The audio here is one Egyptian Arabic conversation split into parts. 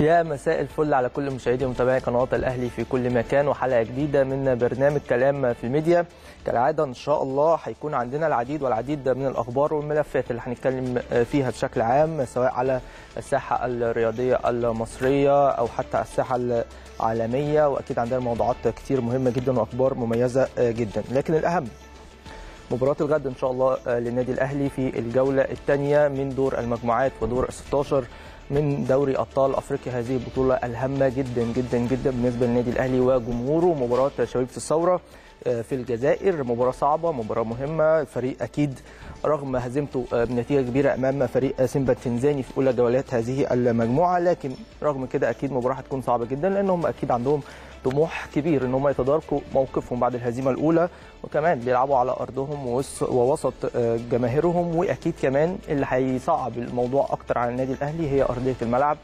يا مساء الفل على كل مشاهدي ومتابعي قناه الاهلي في كل مكان وحلقه جديده من برنامج كلام في الميديا كالعاده ان شاء الله هيكون عندنا العديد والعديد من الاخبار والملفات اللي هنتكلم فيها بشكل عام سواء على الساحه الرياضيه المصريه او حتى الساحه العالميه واكيد عندنا موضوعات كتير مهمه جدا واخبار مميزه جدا لكن الاهم مباراة الغد إن شاء الله للنادي الأهلي في الجولة الثانية من دور المجموعات ودور 16 من دوري ابطال افريقيا هذه البطوله الهامه جدا جدا جدا بالنسبه للنادي الاهلي وجمهوره مباراه شبيبه الثوره في الجزائر مباراه صعبه مباراه مهمه الفريق اكيد رغم هزيمته بنتيجه كبيره امام فريق سيمبا التنزاني في اولى جولات هذه المجموعه لكن رغم كده اكيد مباراه هتكون صعبه جدا لانهم اكيد عندهم طموح كبير ان هم يتداركوا موقفهم بعد الهزيمه الاولى وكمان بيلعبوا على ارضهم ووسط جماهيرهم واكيد كمان اللي هيصعب الموضوع اكتر على النادي الاهلي هي ارضيه الملعب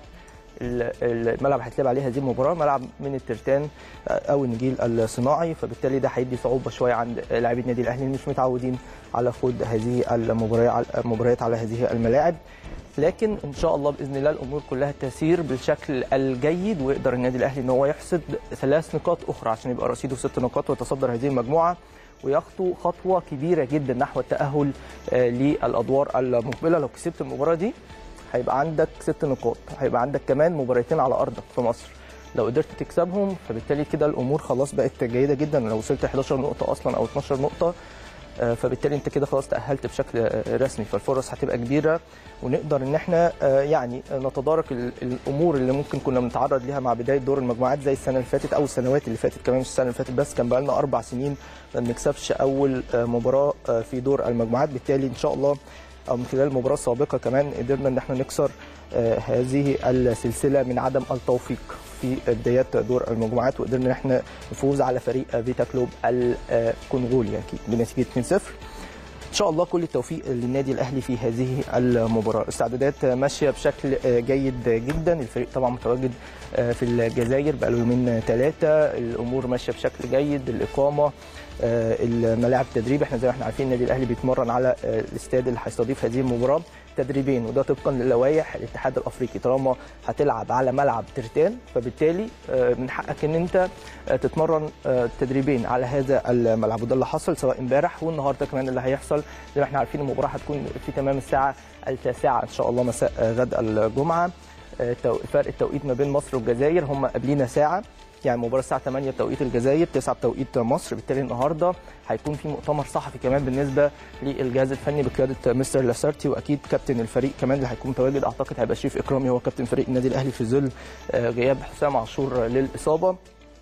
الملعب هيتلعب عليه هذه المباراه ملعب من الترتان او النجيل الصناعي فبالتالي ده هيدي صعوبه شويه عند لاعبي النادي الاهلي مش متعودين على خوض هذه المباريات على هذه الملاعب لكن ان شاء الله باذن الله الامور كلها تسير بالشكل الجيد ويقدر النادي الاهلي ان هو يحصد ثلاث نقاط اخرى عشان يبقى رصيده ست نقاط ويتصدر هذه المجموعه ويخطو خطوه كبيره جدا نحو التاهل للادوار المقبله لو كسبت المباراه دي هيبقى عندك ست نقاط هيبقى عندك كمان مباراتين على ارضك في مصر لو قدرت تكسبهم فبالتالي كده الامور خلاص بقت جيده جدا لو وصلت 11 نقطه اصلا او 12 نقطه فبالتالي انت كده خلاص تاهلت بشكل رسمي فالفرص هتبقى كبيره ونقدر ان احنا يعني نتدارك الامور اللي ممكن كنا بنتعرض ليها مع بدايه دور المجموعات زي السنه اللي فاتت او السنوات اللي فاتت كمان مش السنه اللي فاتت بس كان بقى لنا اربع سنين ما بنكسبش اول مباراه في دور المجموعات بالتالي ان شاء الله او من خلال المباراه السابقه كمان قدرنا ان احنا نكسر هذه السلسله من عدم التوفيق في بدايات دور المجموعات وقدرنا ان احنا نفوز على فريق فيتا كلوب الكونغولي اكيد بنتيجه 2-0 ان شاء الله كل التوفيق للنادي الاهلي في هذه المباراه الاستعدادات ماشيه بشكل جيد جدا الفريق طبعا متواجد في الجزائر بقاله يومين ثلاثه الامور ماشيه بشكل جيد الاقامه الملاعب التدريب احنا زي ما احنا عارفين النادي الاهلي بيتمرن على الاستاد اللي هيستضيف هذه المباراه تدريبين وده طبقا للوائح الاتحاد الافريقي طالما هتلعب على ملعب ترتان فبالتالي من حقك ان انت تتمرن تدريبين على هذا الملعب وده اللي حصل سواء امبارح والنهارده كمان اللي هيحصل زي ما احنا عارفين المباراه هتكون في تمام الساعه التاسعه ان شاء الله مساء غد الجمعه فرق التوقيت ما بين مصر والجزائر هم قبلينا ساعه يعني المباراه الساعه 8 بتوقيت الجزائر 9 بتوقيت مصر بالتالي النهارده هيكون في مؤتمر صحفي كمان بالنسبه للجهاز الفني بقياده مستر لاسارتي واكيد كابتن الفريق كمان اللي هيكون متواجد اعتقد هيبقى شريف اكرامي هو كابتن فريق النادي الاهلي في ظل غياب حسام عاشور للاصابه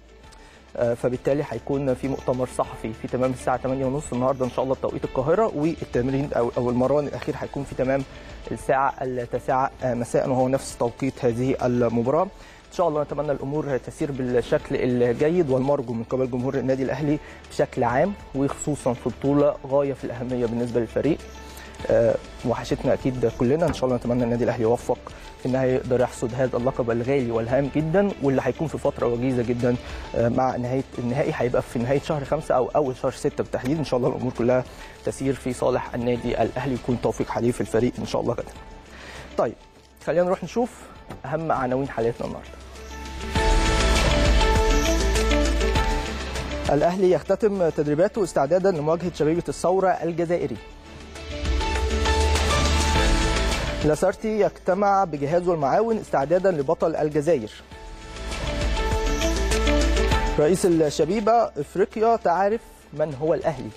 فبالتالي هيكون في مؤتمر صحفي في تمام الساعه 8:30 النهارده ان شاء الله بتوقيت القاهره والتمرين او او المران الاخير هيكون في تمام الساعه التاسعه مساء وهو نفس توقيت هذه المباراه ان شاء الله نتمنى الامور تسير بالشكل الجيد والمرجو من قبل جمهور النادي الاهلي بشكل عام وخصوصا في بطوله غايه في الاهميه بالنسبه للفريق أه وحشتنا اكيد كلنا ان شاء الله نتمنى النادي الاهلي يوفق في النهايه يقدر يحصد هذا اللقب الغالي والهام جدا واللي هيكون في فتره وجيزه جدا مع نهايه النهائي هيبقى في نهايه شهر خمسة او اول شهر ستة بالتحديد ان شاء الله الامور كلها تسير في صالح النادي الاهلي يكون توفيق حليف الفريق ان شاء الله غدا. طيب خلينا نروح نشوف اهم عناوين حلقتنا النهارده. الاهلي يختتم تدريباته استعدادا لمواجهه شبيبه الثوره الجزائري. لاسارتي يجتمع بجهازه المعاون استعدادا لبطل الجزائر. رئيس الشبيبه افريقيا تعرف من هو الاهلي.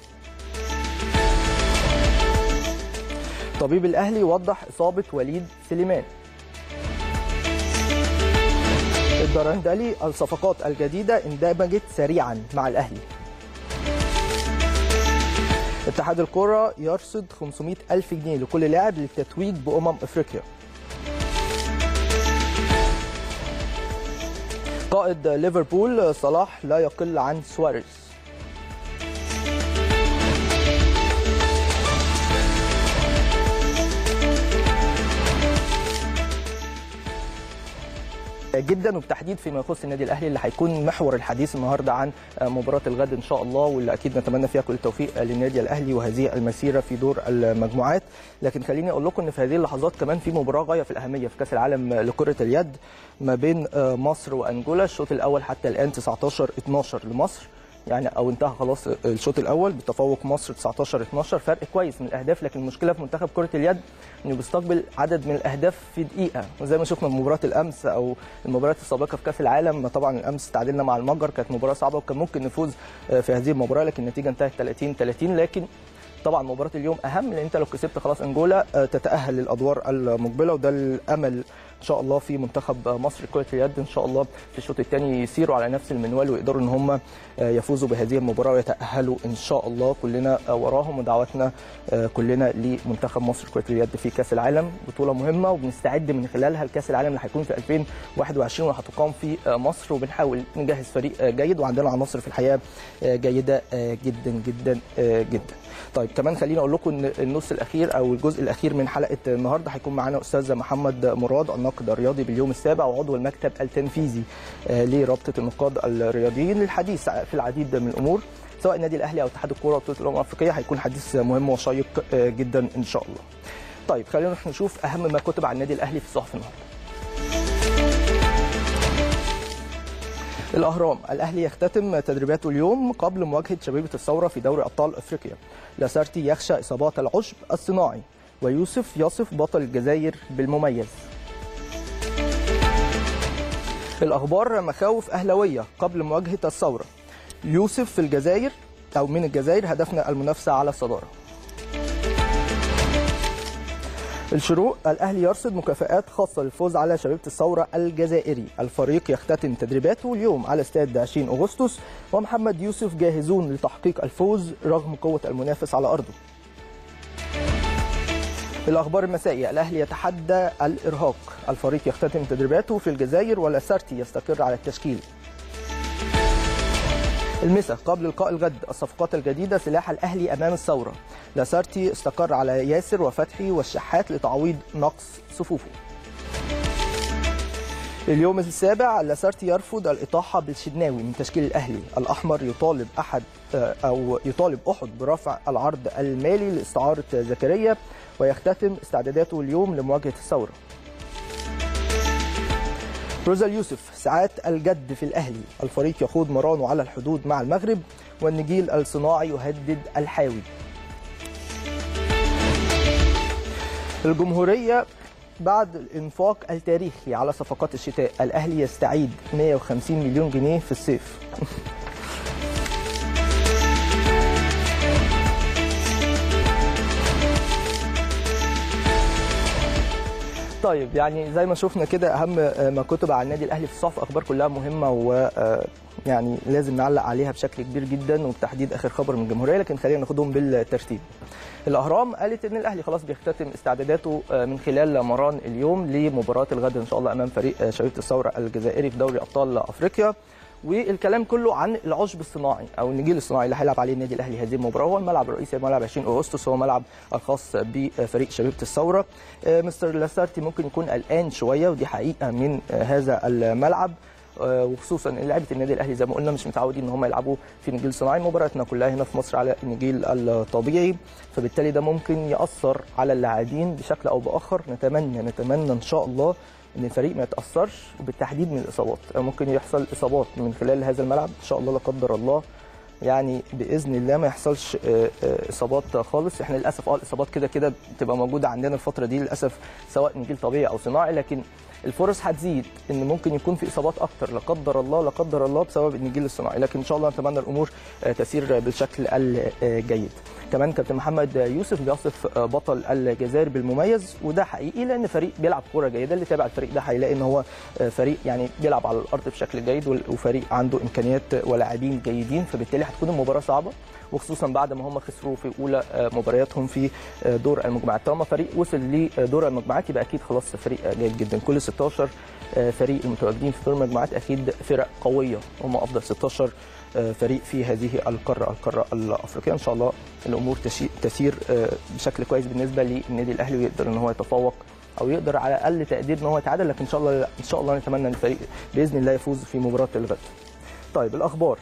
طبيب الاهلي وضح اصابه وليد سليمان. الدرندلي الصفقات الجديدة اندمجت سريعا مع الأهلي اتحاد الكرة يرصد 500 ألف جنيه لكل لاعب للتتويج بأمم أفريقيا قائد ليفربول صلاح لا يقل عن سواريز جدا وبالتحديد فيما يخص النادي الاهلي اللي هيكون محور الحديث النهارده عن مباراه الغد ان شاء الله واللي اكيد نتمنى فيها كل التوفيق للنادي الاهلي وهذه المسيره في دور المجموعات لكن خليني اقول لكم ان في هذه اللحظات كمان في مباراه غايه في الاهميه في كاس العالم لكره اليد ما بين مصر وانجولا الشوط الاول حتى الان 19 12 لمصر يعني او انتهى خلاص الشوط الاول بتفوق مصر 19 12 فرق كويس من الاهداف لكن المشكله في منتخب كره اليد انه بيستقبل عدد من الاهداف في دقيقه وزي ما شفنا في مباراه الامس او المباريات السابقه في كاس العالم طبعا الامس تعادلنا مع المجر كانت مباراه صعبه وكان ممكن نفوز في هذه المباراه لكن النتيجه انتهت 30 30 لكن طبعا مباراه اليوم اهم لان انت لو كسبت خلاص انجولا تتاهل للادوار المقبله وده الامل ان شاء الله في منتخب مصر كره اليد ان شاء الله في الشوط الثاني يسيروا على نفس المنوال ويقدروا ان هم يفوزوا بهذه المباراه ويتاهلوا ان شاء الله كلنا وراهم ودعواتنا كلنا لمنتخب مصر كره اليد في كاس العالم بطوله مهمه وبنستعد من خلالها لكاس العالم اللي هيكون في 2021 وهتقام في مصر وبنحاول نجهز فريق جيد وعندنا عناصر في الحقيقه جيده جدا جدا جدا طيب كمان خليني اقول لكم ان النص الاخير او الجزء الاخير من حلقه النهارده هيكون معانا استاذ محمد مراد الناقد الرياضي باليوم السابع وعضو المكتب التنفيذي لرابطه النقاد الرياضيين للحديث في العديد من الامور سواء النادي الاهلي او اتحاد الكوره وبطوله الامم الافريقيه هيكون حديث مهم وشيق جدا ان شاء الله. طيب خلينا نشوف اهم ما كتب عن النادي الاهلي في الصحف النهارده. الاهرام الاهلي يختتم تدريباته اليوم قبل مواجهه شبيبه الثوره في دوري ابطال افريقيا لاسارتي يخشى اصابات العشب الصناعي ويوسف يصف بطل الجزائر بالمميز الاخبار مخاوف اهلاويه قبل مواجهه الثوره يوسف في الجزائر او من الجزائر هدفنا المنافسه على الصداره الشروق الاهلي يرصد مكافآت خاصه للفوز على شبيبه الثوره الجزائري الفريق يختتم تدريباته اليوم على استاد 20 اغسطس ومحمد يوسف جاهزون لتحقيق الفوز رغم قوه المنافس على ارضه الاخبار المسائيه الاهلي يتحدى الارهاق الفريق يختتم تدريباته في الجزائر ولاسارتي يستقر على التشكيل المسا قبل لقاء الغد الصفقات الجديده سلاح الاهلي امام الثوره لاسارتي استقر على ياسر وفتحي والشحات لتعويض نقص صفوفه اليوم السابع لاسارتي يرفض الاطاحه بالشناوي من تشكيل الاهلي الاحمر يطالب احد او يطالب احد برفع العرض المالي لاستعاره زكريا ويختتم استعداداته اليوم لمواجهه الثوره روزا اليوسف ساعات الجد في الاهلي الفريق يخوض مرانه على الحدود مع المغرب والنجيل الصناعي يهدد الحاوي الجمهوريه بعد الانفاق التاريخي على صفقات الشتاء الاهلي يستعيد 150 مليون جنيه في الصيف طيب يعني زي ما شفنا كده اهم ما كتب عن النادي الاهلي في الصحف اخبار كلها مهمه و يعني لازم نعلق عليها بشكل كبير جدا وبتحديد اخر خبر من الجمهوريه لكن خلينا ناخدهم بالترتيب. الاهرام قالت ان الاهلي خلاص بيختتم استعداداته من خلال مران اليوم لمباراه الغد ان شاء الله امام فريق شبيبه الثوره الجزائري في دوري ابطال افريقيا. والكلام كله عن العشب الصناعي او النجيل الصناعي اللي هيلعب عليه النادي الاهلي هذه المباراه هو الملعب الرئيسي ملعب 20 اغسطس هو ملعب الخاص بفريق شبيبه الثوره مستر لاسارتي ممكن يكون قلقان شويه ودي حقيقه من هذا الملعب وخصوصا ان لعيبه النادي الاهلي زي ما قلنا مش متعودين ان هم يلعبوا في نجيل صناعي مباراتنا كلها هنا في مصر على النجيل الطبيعي فبالتالي ده ممكن ياثر على اللاعبين بشكل او باخر نتمنى نتمنى ان شاء الله ان الفريق ما يتاثرش وبالتحديد من الاصابات ممكن يحصل اصابات من خلال هذا الملعب ان شاء الله لا قدر الله يعني باذن الله ما يحصلش اصابات خالص احنا للاسف اه الاصابات كده كده بتبقى موجوده عندنا الفتره دي للاسف سواء نجيل طبيعي او صناعي لكن الفرص هتزيد ان ممكن يكون في اصابات اكتر لا قدر الله لا قدر الله بسبب النجيل الصناعي لكن ان شاء الله نتمنى الامور تسير بالشكل الجيد كمان كابتن محمد يوسف بيصف بطل الجزائر بالمميز وده حقيقي لان فريق بيلعب كوره جيده اللي تابع الفريق ده هيلاقي ان هو فريق يعني بيلعب على الارض بشكل جيد وفريق عنده امكانيات ولاعبين جيدين فبالتالي هتكون المباراه صعبه وخصوصا بعد ما هم خسروا في اولى مبارياتهم في دور المجموعات طالما فريق وصل لدور المجموعات يبقى اكيد خلاص فريق جيد جدا كل 16 فريق المتواجدين في دور المجموعات اكيد فرق قويه هم افضل 16 فريق في هذه القاره القاره الافريقيه ان شاء الله الامور تسير بشكل كويس بالنسبه للنادي الاهلي ويقدر ان هو يتفوق او يقدر على اقل تقدير ان هو يتعادل لكن ان شاء الله ان شاء الله نتمنى ان الفريق باذن الله يفوز في مباراه الغد. طيب الاخبار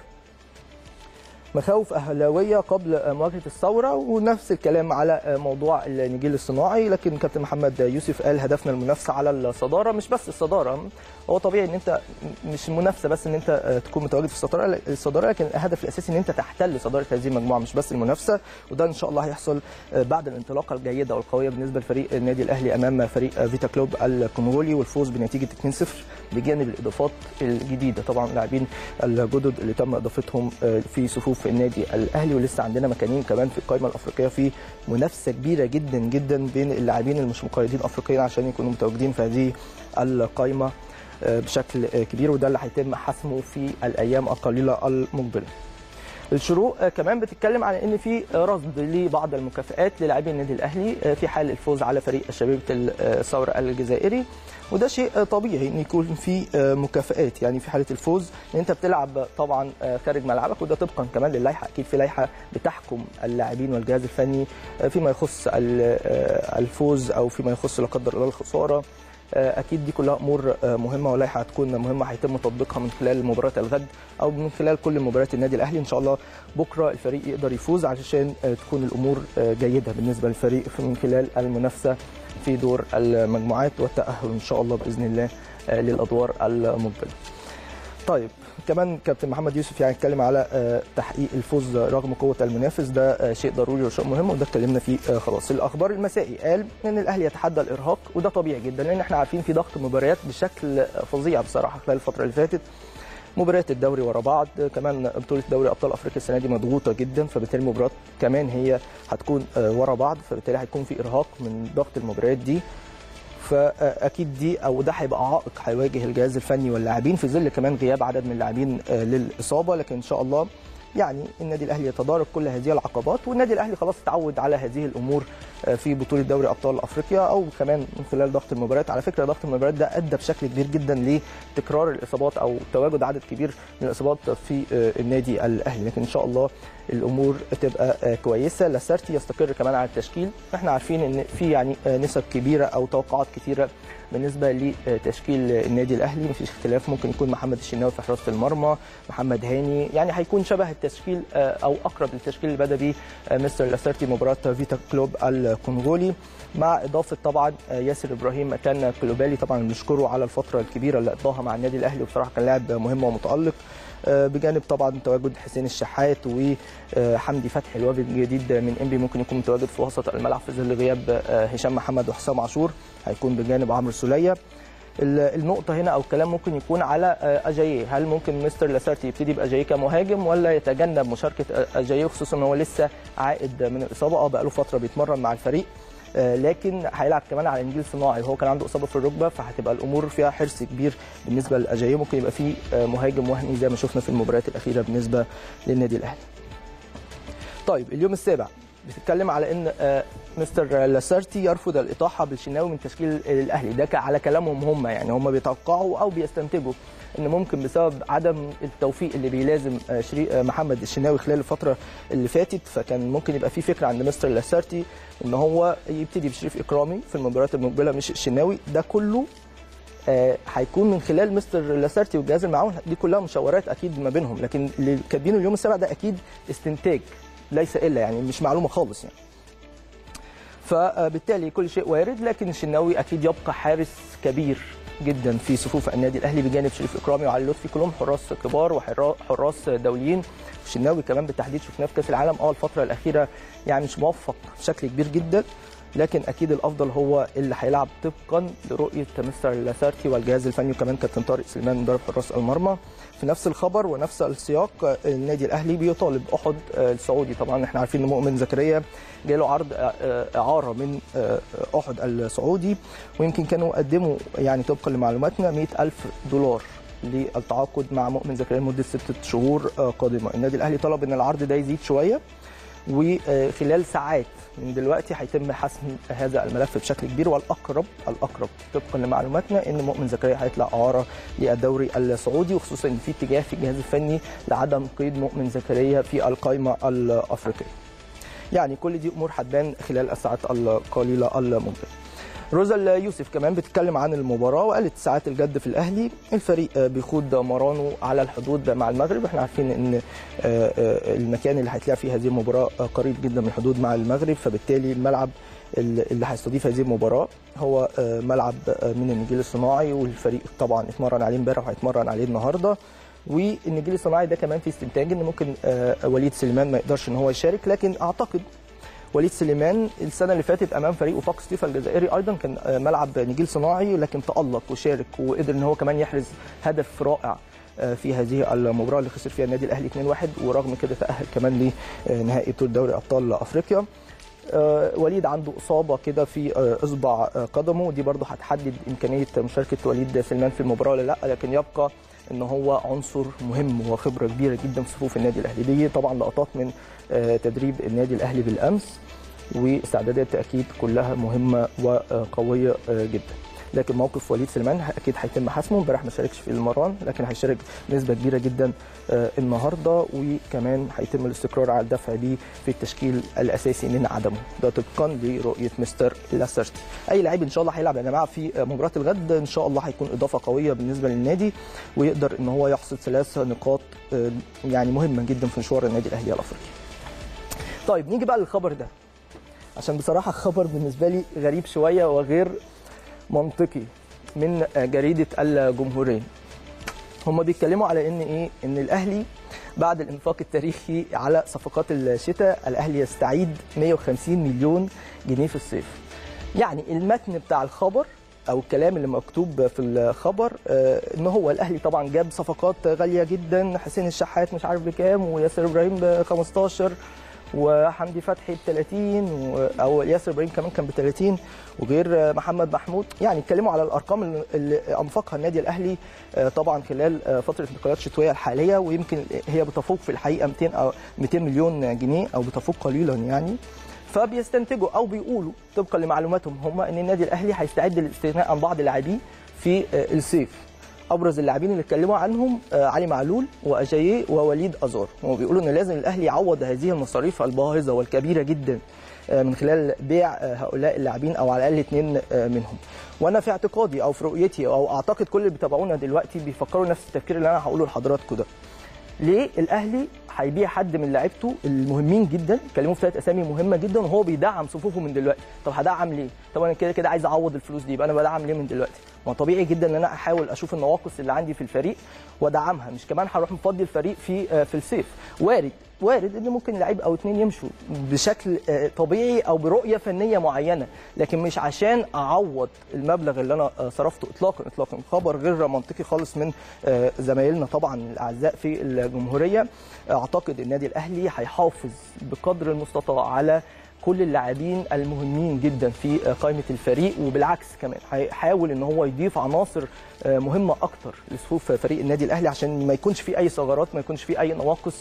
مخاوف اهلاويه قبل مواجهه الثوره ونفس الكلام على موضوع النجيل الصناعي لكن كابتن محمد يوسف قال هدفنا المنافسه على الصداره مش بس الصداره هو طبيعي ان انت مش المنافسه بس ان انت تكون متواجد في الصداره الصداره لكن الهدف الاساسي ان انت تحتل صداره هذه المجموعه مش بس المنافسه وده ان شاء الله هيحصل بعد الانطلاقه الجيده والقويه بالنسبه لفريق النادي الاهلي امام فريق فيتا كلوب الكونغولي والفوز بنتيجه 2-0 بجانب الاضافات الجديده طبعا اللاعبين الجدد اللي تم اضافتهم في صفوف النادي الاهلي ولسه عندنا مكانين كمان في القائمه الافريقيه في منافسه كبيره جدا جدا بين اللاعبين المش مقيدين افريقيا عشان يكونوا متواجدين في هذه القائمه بشكل كبير وده اللي هيتم حسمه في الايام القليله المقبله. الشروق كمان بتتكلم على ان في رصد لبعض المكافئات للاعبي النادي الاهلي في حال الفوز على فريق شبيبه الثوره الجزائري وده شيء طبيعي ان يكون في مكافئات يعني في حاله الفوز ان انت بتلعب طبعا خارج ملعبك وده طبقا كمان للائحه اكيد في لائحه بتحكم اللاعبين والجهاز الفني فيما يخص الفوز او فيما يخص لا قدر الله الخساره اكيد دي كلها امور مهمه ولائحه هتكون مهمه هيتم تطبيقها من خلال مباراه الغد او من خلال كل مباريات النادي الاهلي ان شاء الله بكره الفريق يقدر يفوز علشان تكون الامور جيده بالنسبه للفريق من خلال المنافسه في دور المجموعات والتاهل ان شاء الله باذن الله للادوار المقبله. طيب كمان كابتن محمد يوسف يعني اتكلم على تحقيق الفوز رغم قوه المنافس ده شيء ضروري وشيء مهم وده اتكلمنا فيه خلاص الاخبار المسائي قال ان الاهلي يتحدى الارهاق وده طبيعي جدا لان احنا عارفين في ضغط مباريات بشكل فظيع بصراحه خلال الفتره اللي فاتت مباريات الدوري ورا بعض كمان بطوله دوري ابطال افريقيا السنه دي مضغوطه جدا فبالتالي المباريات كمان هي هتكون ورا بعض فبالتالي هيكون في ارهاق من ضغط المباريات دي فاكيد دي او ده هيبقى عائق هيواجه الجهاز الفني واللاعبين في ظل كمان غياب عدد من اللاعبين للاصابه لكن ان شاء الله يعني النادي الاهلي يتدارك كل هذه العقبات والنادي الاهلي خلاص تعود على هذه الامور في بطوله دوري ابطال افريقيا او كمان من خلال ضغط المباريات على فكره ضغط المباريات ده ادى بشكل كبير جدا لتكرار الاصابات او تواجد عدد كبير من الاصابات في النادي الاهلي لكن ان شاء الله الامور تبقى كويسه لاسارتي يستقر كمان على التشكيل احنا عارفين ان في يعني نسب كبيره او توقعات كثيره بالنسبه لتشكيل النادي الاهلي مفيش اختلاف ممكن يكون محمد الشناوي في حراسه المرمى محمد هاني يعني هيكون شبه التشكيل او اقرب للتشكيل اللي بدا بيه مستر لاسارتي مباراه فيتا كلوب الكونغولي مع اضافه طبعا ياسر ابراهيم مكان كلوبالي طبعا بنشكره على الفتره الكبيره اللي قضاها مع النادي الاهلي وبصراحه كان لاعب مهم ومتالق بجانب طبعا تواجد حسين الشحات وحمدي فتحي الوافد الجديد من انبي ممكن يكون متواجد في وسط الملعب في ظل غياب هشام محمد وحسام عاشور هيكون بجانب عمرو سوليه النقطة هنا أو الكلام ممكن يكون على أجاييه، هل ممكن مستر لاسارتي يبتدي بأجاييه كمهاجم ولا يتجنب مشاركة أجاييه خصوصا إن هو لسه عائد من الإصابة، أه بقاله فترة بيتمرن مع الفريق لكن هيلعب كمان على انجيل صناعي وهو كان عنده اصابه في الركبه فهتبقى الامور فيها حرص كبير بالنسبه لاجاييه ممكن يبقى في مهاجم وهمي زي ما شفنا في المباريات الاخيره بالنسبه للنادي الاهلي. طيب اليوم السابع بتتكلم على ان مستر لاسارتي يرفض الاطاحه بالشناوي من تشكيل الاهلي ده على كلامهم هم يعني هم بيتوقعوا او بيستنتجوا ان ممكن بسبب عدم التوفيق اللي بيلازم محمد الشناوي خلال الفتره اللي فاتت فكان ممكن يبقى في فكره عند مستر لاسارتي ان هو يبتدي بشريف اكرامي في المباريات المقبله مش الشناوي ده كله هيكون من خلال مستر لاسارتي والجهاز المعاون دي كلها مشاورات اكيد ما بينهم لكن اللي كاتبينه اليوم السابع ده اكيد استنتاج ليس الا يعني مش معلومه خالص يعني فبالتالي كل شيء وارد لكن الشناوي اكيد يبقى حارس كبير جدا في صفوف النادي الاهلي بجانب شريف اكرامي وعلي لطفي كلهم حراس كبار وحراس دوليين الشناوي كمان بالتحديد شفناه في كاس العالم اه الفتره الاخيره يعني مش موفق بشكل كبير جدا لكن اكيد الافضل هو اللي هيلعب طبقا لرؤيه مستر لاسارتي والجهاز الفني وكمان كابتن طارق سليمان مدرب حراس المرمى في نفس الخبر ونفس السياق النادي الاهلي بيطالب احد السعودي طبعا احنا عارفين ان مؤمن زكريا جاي له عرض اعاره من احد السعودي ويمكن كانوا قدموا يعني طبقا لمعلوماتنا 100000 دولار للتعاقد مع مؤمن زكريا لمده ستة شهور قادمه النادي الاهلي طلب ان العرض ده يزيد شويه وخلال ساعات من دلوقتي هيتم حسم هذا الملف بشكل كبير والاقرب الاقرب طبقا لمعلوماتنا ان مؤمن زكريا هيطلع اعاره للدوري السعودي وخصوصا ان في اتجاه في الجهاز الفني لعدم قيد مؤمن زكريا في القائمه الافريقيه. يعني كل دي امور هتبان خلال الساعات القليله المقبله. روزا يوسف كمان بتتكلم عن المباراه وقالت ساعات الجد في الاهلي الفريق بيخوض مرانه على الحدود مع المغرب احنا عارفين ان المكان اللي هيتلعب فيه هذه المباراه قريب جدا من الحدود مع المغرب فبالتالي الملعب اللي هيستضيف هذه المباراه هو ملعب من النجيل الصناعي والفريق طبعا اتمرن عليه امبارح وهيتمرن عليه النهارده والنجيل الصناعي ده كمان في استنتاج ان ممكن وليد سليمان ما يقدرش ان هو يشارك لكن اعتقد وليد سليمان السنه اللي فاتت امام فريق وفاق ستيفا الجزائري ايضا كان ملعب نجيل صناعي لكن تالق وشارك وقدر ان هو كمان يحرز هدف رائع في هذه المباراه اللي خسر فيها النادي الاهلي 2-1 ورغم كده تاهل كمان لنهائي بطوله دوري ابطال افريقيا وليد عنده اصابه كده في اصبع قدمه دي برضه هتحدد امكانيه مشاركه وليد سليمان في المباراه ولا لا لكن يبقى ان هو عنصر مهم وخبره كبيره جدا في صفوف النادي الاهلي دي طبعا لقطات من تدريب النادي الاهلي بالامس واستعدادات اكيد كلها مهمه وقويه جدا لكن موقف وليد سليمان اكيد هيتم حسمه امبارح ما شاركش في المران لكن هيشارك بنسبه كبيره جدا النهارده وكمان هيتم الاستقرار على الدفع بيه في التشكيل الاساسي من عدمه ده طبقا لرؤيه مستر لاسرتي اي لعيب ان شاء الله هيلعب يا جماعه في مباراه الغد ان شاء الله هيكون اضافه قويه بالنسبه للنادي ويقدر ان هو يحصد ثلاث نقاط يعني مهمه جدا في مشوار النادي الاهلي الافريقي طيب نيجي بقى للخبر ده عشان بصراحه الخبر بالنسبه لي غريب شويه وغير منطقي من جريده الجمهوريه هم بيتكلموا على ان ايه ان الاهلي بعد الانفاق التاريخي على صفقات الشتاء الاهلي يستعيد 150 مليون جنيه في الصيف يعني المتن بتاع الخبر او الكلام اللي مكتوب في الخبر ان هو الاهلي طبعا جاب صفقات غاليه جدا حسين الشحات مش عارف بكام وياسر ابراهيم ب 15 وحمدي فتحي ب 30 او ياسر ابراهيم كمان كان ب 30 وغير محمد محمود يعني اتكلموا على الارقام اللي انفقها النادي الاهلي طبعا خلال فتره الانتقالات الشتويه الحاليه ويمكن هي بتفوق في الحقيقه 200 او 200 مليون جنيه او بتفوق قليلا يعني فبيستنتجوا او بيقولوا طبقا لمعلوماتهم هم ان النادي الاهلي هيستعد للاستغناء عن بعض اللاعبيه في الصيف ابرز اللاعبين اللي اتكلموا عنهم علي معلول واجاييه ووليد ازار هم بيقولوا ان لازم الاهلي يعوض هذه المصاريف الباهظه والكبيره جدا من خلال بيع هؤلاء اللاعبين او على الاقل اثنين منهم وانا في اعتقادي او في رؤيتي او اعتقد كل اللي بيتابعونا دلوقتي بيفكروا نفس التفكير اللي انا هقوله لحضراتكم ده ليه الاهلي هيبيع حد من لعيبته المهمين جدا اتكلموا في ثلاث اسامي مهمه جدا وهو بيدعم صفوفه من دلوقتي طب هدعم ليه طب انا كده كده عايز اعوض الفلوس دي يبقى انا بدعم ليه من دلوقتي ما طبيعي جدا ان انا احاول اشوف النواقص اللي عندي في الفريق وادعمها مش كمان هروح مفضي الفريق في في الصيف وارد وارد ان ممكن لعيب او اتنين يمشوا بشكل طبيعي او برؤيه فنيه معينه لكن مش عشان اعوض المبلغ اللي انا صرفته اطلاقا اطلاقا خبر غير منطقي خالص من زمايلنا طبعا الاعزاء في الجمهوريه اعتقد النادي الاهلي هيحافظ بقدر المستطاع على كل اللاعبين المهمين جدا في قائمه الفريق وبالعكس كمان هيحاول ان هو يضيف عناصر مهمه اكتر لصفوف فريق النادي الاهلي عشان ما يكونش في اي ثغرات ما يكونش في اي نواقص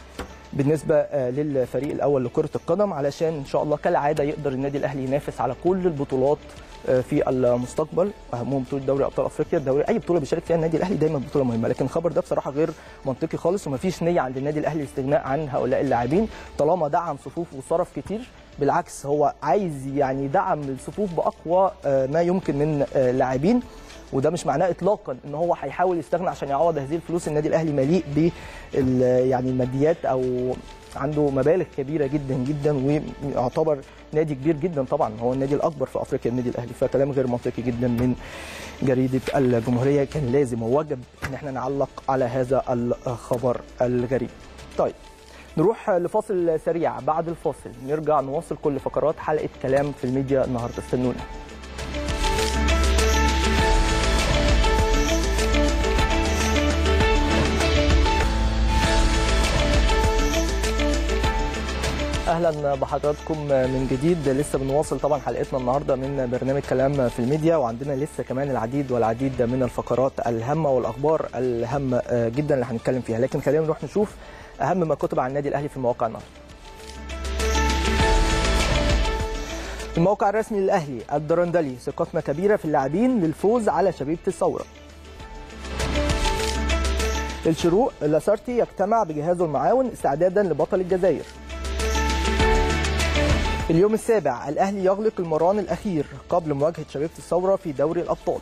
بالنسبه للفريق الاول لكره القدم علشان ان شاء الله كالعاده يقدر النادي الاهلي ينافس على كل البطولات في المستقبل اهمهم بطوله دوري ابطال افريقيا الدوري اي بطوله بيشارك فيها النادي الاهلي دايما بطوله مهمه لكن الخبر ده بصراحه غير منطقي خالص ومفيش نيه عند النادي الاهلي الاستغناء عن هؤلاء اللاعبين طالما دعم صفوفه وصرف كتير بالعكس هو عايز يعني يدعم الصفوف باقوى ما يمكن من لاعبين وده مش معناه اطلاقا ان هو هيحاول يستغنى عشان يعوض هذه الفلوس النادي الاهلي مليء ب يعني الماديات او عنده مبالغ كبيره جدا جدا ويعتبر نادي كبير جدا طبعا هو النادي الاكبر في افريقيا النادي الاهلي فكلام غير منطقي جدا من جريده الجمهوريه كان لازم ووجب ان احنا نعلق على هذا الخبر الغريب. طيب نروح لفاصل سريع بعد الفاصل نرجع نواصل كل فقرات حلقه كلام في الميديا النهارده استنونا. اهلا بحضراتكم من جديد لسه بنواصل طبعا حلقتنا النهارده من برنامج كلام في الميديا وعندنا لسه كمان العديد والعديد من الفقرات الهامه والاخبار الهامه جدا اللي هنتكلم فيها لكن خلينا نروح نشوف اهم ما كتب عن النادي الاهلي في المواقع النهارده الموقع الرسمي للاهلي الدرندلي ثقتنا كبيره في اللاعبين للفوز على شبيبه الثوره الشروق لاسارتي يجتمع بجهازه المعاون استعدادا لبطل الجزائر اليوم السابع الاهلي يغلق المران الاخير قبل مواجهه شبيبه الثوره في دوري الابطال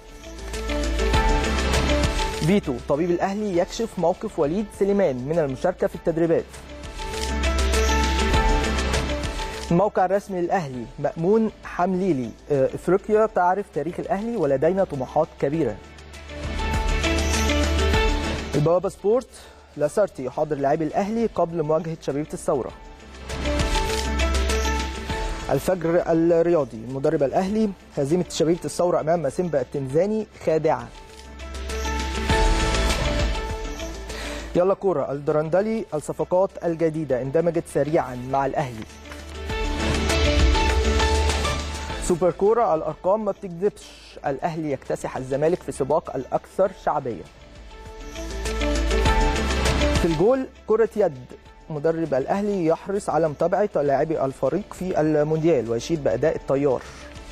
فيتو طبيب الاهلي يكشف موقف وليد سليمان من المشاركه في التدريبات الموقع الرسمي للاهلي مامون حمليلي افريقيا تعرف تاريخ الاهلي ولدينا طموحات كبيره البوابه سبورت لاسارتي يحاضر لاعبي الاهلي قبل مواجهه شبيبه الثوره الفجر الرياضي المدرب الاهلي هزيمه شبيبه الثوره امام سيمبا التنزاني خادعه يلا كوره الدرندلي الصفقات الجديده اندمجت سريعا مع الاهلي سوبر كوره الارقام ما بتكذبش الاهلي يكتسح الزمالك في سباق الاكثر شعبيه في الجول كره يد مدرب الاهلي يحرص على متابعه لاعبي الفريق في المونديال ويشيد باداء الطيار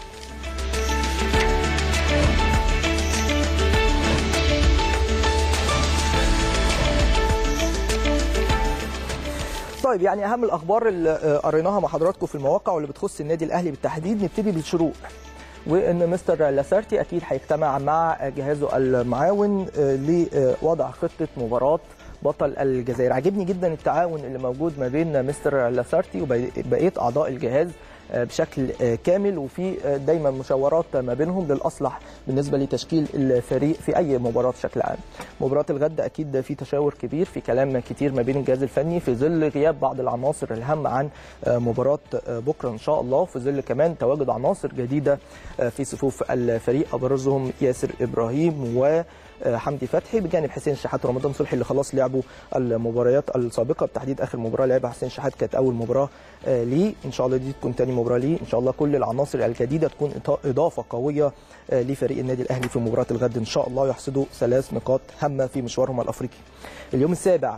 طيب يعني اهم الاخبار اللي قريناها مع حضراتكم في المواقع واللي بتخص النادي الاهلي بالتحديد نبتدي بالشروق وان مستر لاسارتي اكيد هيجتمع مع جهازه المعاون لوضع خطه مباراه بطل الجزائر عجبني جدا التعاون اللي موجود ما بين مستر لاسارتي وبقيه اعضاء الجهاز بشكل كامل وفي دايما مشاورات ما بينهم للاصلح بالنسبه لتشكيل الفريق في اي مباراه بشكل عام. مباراه الغد اكيد في تشاور كبير في كلام كتير ما بين الجهاز الفني في ظل غياب بعض العناصر الهام عن مباراه بكره ان شاء الله في ظل كمان تواجد عناصر جديده في صفوف الفريق ابرزهم ياسر ابراهيم و حمدي فتحي بجانب حسين شحات ورمضان صلحي اللي خلاص لعبوا المباريات السابقه بالتحديد اخر مباراه لعبها حسين شحات كانت اول مباراه ليه ان شاء الله دي تكون ثاني مباراه ليه ان شاء الله كل العناصر الجديده تكون اضافه قويه لفريق النادي الاهلي في مباراه الغد ان شاء الله يحصدوا ثلاث نقاط هامه في مشوارهم الافريقي اليوم السابع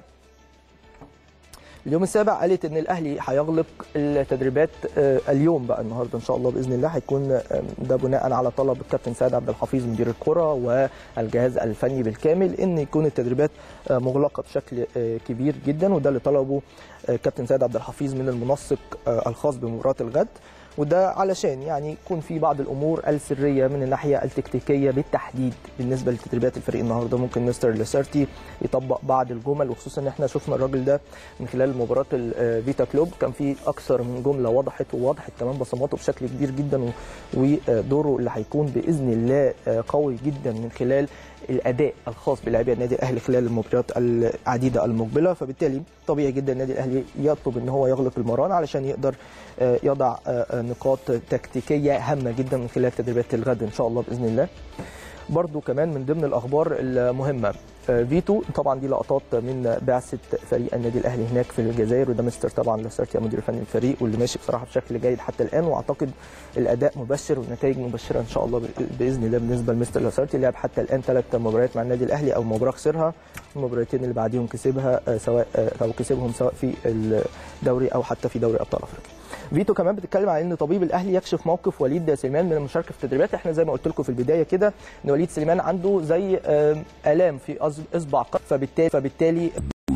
اليوم السابع قالت ان الاهلي هيغلق التدريبات اليوم بقى النهارده ان شاء الله باذن الله هيكون ده بناء على طلب الكابتن سيد عبد الحفيظ مدير الكره والجهاز الفني بالكامل ان يكون التدريبات مغلقه بشكل كبير جدا وده اللي طلبه كابتن سيد عبد الحفيظ من المنسق الخاص بمباراه الغد وده علشان يعني يكون في بعض الامور السريه من الناحيه التكتيكيه بالتحديد بالنسبه لتدريبات الفريق النهارده ممكن مستر لاسارتي يطبق بعض الجمل وخصوصا ان احنا شفنا الراجل ده من خلال مباراه الفيتا كلوب كان في اكثر من جمله وضحت ووضحت كمان بصماته بشكل كبير جدا ودوره اللي هيكون باذن الله قوي جدا من خلال الاداء الخاص بلاعبي النادي الاهلي خلال المباريات العديده المقبله فبالتالي طبيعي جدا النادي الاهلي يطلب ان هو يغلق المران علشان يقدر يضع نقاط تكتيكيه هامه جدا من خلال تدريبات الغد ان شاء الله باذن الله برضو كمان من ضمن الاخبار المهمه فيتو طبعا دي لقطات من بعثه فريق النادي الاهلي هناك في الجزائر وده مستر طبعا لاسارتي مدير فني الفريق واللي ماشي بصراحه بشكل جيد حتى الان واعتقد الاداء مبشر والنتائج مبشره ان شاء الله باذن الله بالنسبه لمستر لاسارتي لعب حتى الان ثلاث مباريات مع النادي الاهلي او مباراه خسرها المباراتين اللي بعديهم كسبها سواء او كسبهم سواء في الدوري او حتى في دوري ابطال افريقيا فيتو كمان بتتكلم عن ان طبيب الاهلي يكشف موقف وليد سليمان من المشاركه في التدريبات احنا زي ما قلت لكم في البدايه كده ان وليد سليمان عنده زي الام في اصبع فبالتالي فبالتالي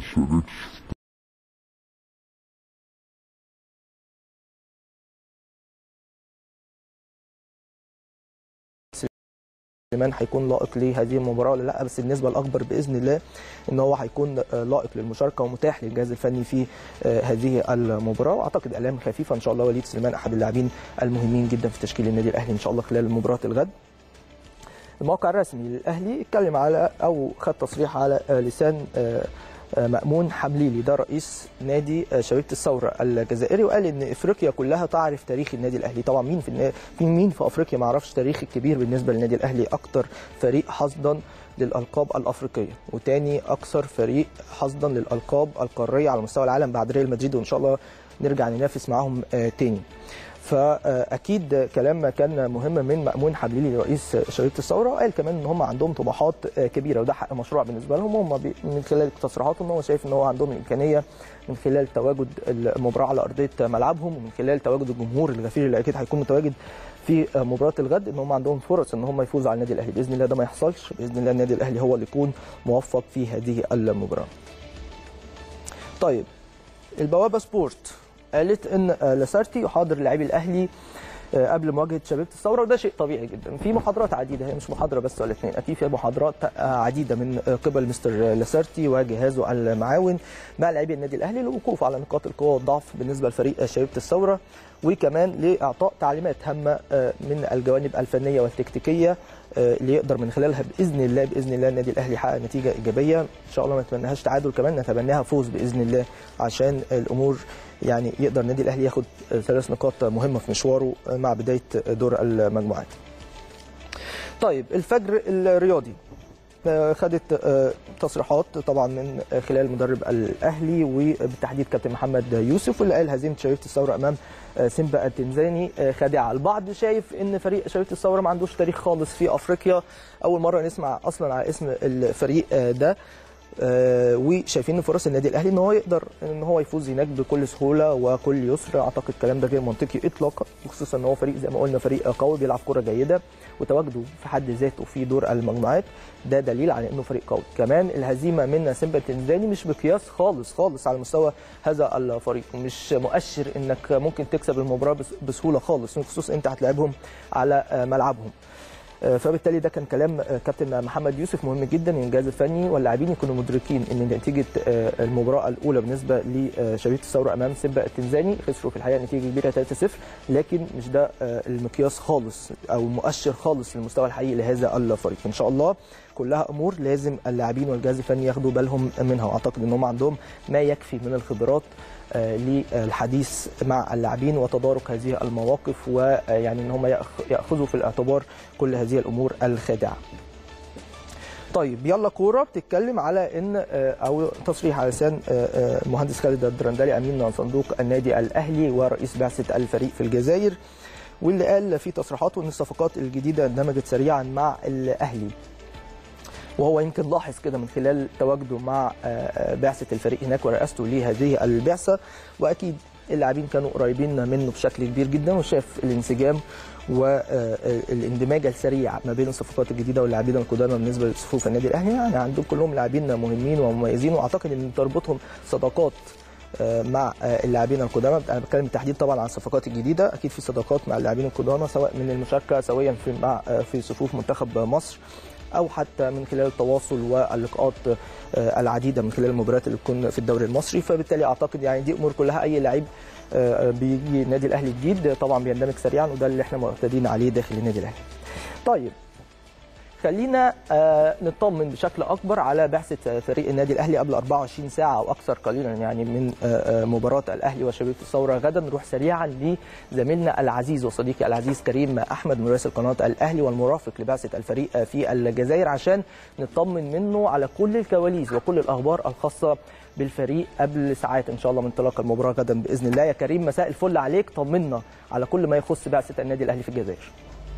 سليمان هيكون لائق لهذه المباراه ولا لا بس النسبه الاكبر باذن الله ان هو هيكون لائق للمشاركه ومتاح للجهاز الفني في هذه المباراه واعتقد الام خفيفه ان شاء الله وليد سليمان احد اللاعبين المهمين جدا في تشكيل النادي الاهلي ان شاء الله خلال مباراه الغد الموقع الرسمي للاهلي اتكلم على او خد تصريح على لسان مأمون حمليلي ده رئيس نادي شبيبة الثورة الجزائري وقال ان افريقيا كلها تعرف تاريخ النادي الاهلي طبعا مين في في مين في افريقيا ما يعرفش تاريخ الكبير بالنسبه للنادي الاهلي اكتر فريق حصدا للالقاب الافريقيه وتاني اكثر فريق حصدا للالقاب القاريه على مستوى العالم بعد ريال مدريد وان شاء الله نرجع ننافس معاهم تاني فاكيد كلام كان مهم من مامون حبليلي رئيس شركه الثوره وقال كمان ان هم عندهم طموحات كبيره وده حق مشروع بالنسبه لهم هم من خلال تصريحاتهم هو شايف ان هو عندهم الامكانيه من خلال تواجد المباراه على ارضيه ملعبهم ومن خلال تواجد الجمهور الغفير اللي اكيد هيكون متواجد في مباراه الغد ان هم عندهم فرص ان هم يفوزوا على النادي الاهلي باذن الله ده ما يحصلش باذن الله النادي الاهلي هو اللي يكون موفق في هذه المباراه. طيب البوابه سبورت قالت ان لاسارتي يحاضر لاعبي الاهلي قبل مواجهه شبيبه الثوره وده شيء طبيعي جدا في محاضرات عديده هي مش محاضره بس ولا اثنين اكيد في محاضرات عديده من قبل مستر لاسارتي وجهازه المعاون مع لاعبي النادي الاهلي للوقوف على نقاط القوه والضعف بالنسبه لفريق شبيبه الثوره وكمان لاعطاء تعليمات هامه من الجوانب الفنيه والتكتيكيه اللي يقدر من خلالها باذن الله باذن الله النادي الاهلي يحقق نتيجه ايجابيه ان شاء الله ما نتمناهاش تعادل كمان نتمناها فوز باذن الله عشان الامور يعني يقدر النادي الاهلي ياخد ثلاث نقاط مهمه في مشواره مع بدايه دور المجموعات. طيب الفجر الرياضي خدت تصريحات طبعا من خلال مدرب الاهلي وبالتحديد كابتن محمد يوسف واللي قال هزيمه شبيبه الثوره امام سيمبا التنزاني خادعه البعض شايف ان فريق شبيبه الثوره ما عندوش تاريخ خالص في افريقيا اول مره نسمع اصلا على اسم الفريق ده آه وشايفين فرص النادي الاهلي ان هو يقدر ان هو يفوز هناك بكل سهوله وكل يسر اعتقد الكلام ده غير منطقي اطلاقا خصوصا ان هو فريق زي ما قلنا فريق قوي بيلعب كره جيده وتواجده في حد ذاته في دور المجموعات ده دليل على انه فريق قوي كمان الهزيمه من سيمبا التنزاني مش بقياس خالص خالص على مستوى هذا الفريق مش مؤشر انك ممكن تكسب المباراه بسهوله خالص خصوصا انت هتلاعبهم على ملعبهم فبالتالي ده كان كلام كابتن محمد يوسف مهم جدا ان الجهاز الفني واللاعبين يكونوا مدركين ان نتيجه المباراه الاولى بالنسبه لشبيبه الثوره امام سيمبا التنزاني خسروا في الحقيقه نتيجه كبيره 3-0 لكن مش ده المقياس خالص او مؤشر خالص للمستوى الحقيقي لهذا الفريق ان شاء الله كلها امور لازم اللاعبين والجهاز الفني ياخدوا بالهم منها واعتقد ان هم عندهم ما يكفي من الخبرات للحديث مع اللاعبين وتدارك هذه المواقف ويعني ان هم ياخذوا في الاعتبار كل هذه الامور الخادعه. طيب يلا كوره بتتكلم على ان او تصريح على لسان المهندس خالد الدرندلي امين صندوق النادي الاهلي ورئيس بعثه الفريق في الجزائر واللي قال في تصريحاته ان الصفقات الجديده اندمجت سريعا مع الاهلي وهو يمكن لاحظ كده من خلال تواجده مع بعثه الفريق هناك ورئاسته لهذه البعثه واكيد اللاعبين كانوا قريبين منه بشكل كبير جدا وشاف الانسجام والاندماج السريع ما بين الصفقات الجديده واللاعبين القدامى بالنسبه لصفوف النادي الاهلي يعني عندهم كلهم لاعبين مهمين ومميزين واعتقد ان تربطهم صداقات مع اللاعبين القدامى انا بتكلم بالتحديد طبعا عن الصفقات الجديده اكيد في صداقات مع اللاعبين القدامى سواء من المشاركه سويا في مع في صفوف منتخب مصر او حتى من خلال التواصل واللقاءات العديده من خلال المباريات اللي بتكون في الدوري المصري فبالتالي اعتقد يعني دي امور كلها اي لعيب بيجي النادي الاهلي جديد طبعا بيندمج سريعا وده اللي احنا معتادين عليه داخل النادي الاهلي. طيب خلينا نطمن بشكل اكبر على بعثه فريق النادي الاهلي قبل 24 ساعه او اكثر قليلا يعني من مباراه الاهلي وشبيبه الثوره غدا نروح سريعا لزميلنا العزيز وصديقي العزيز كريم احمد مراسل قناه الاهلي والمرافق لبعثه الفريق في الجزائر عشان نطمن منه على كل الكواليس وكل الاخبار الخاصه بالفريق قبل ساعات ان شاء الله من انطلاق المباراه غدا باذن الله يا كريم مساء الفل عليك طمنا على كل ما يخص بعثه النادي الاهلي في الجزائر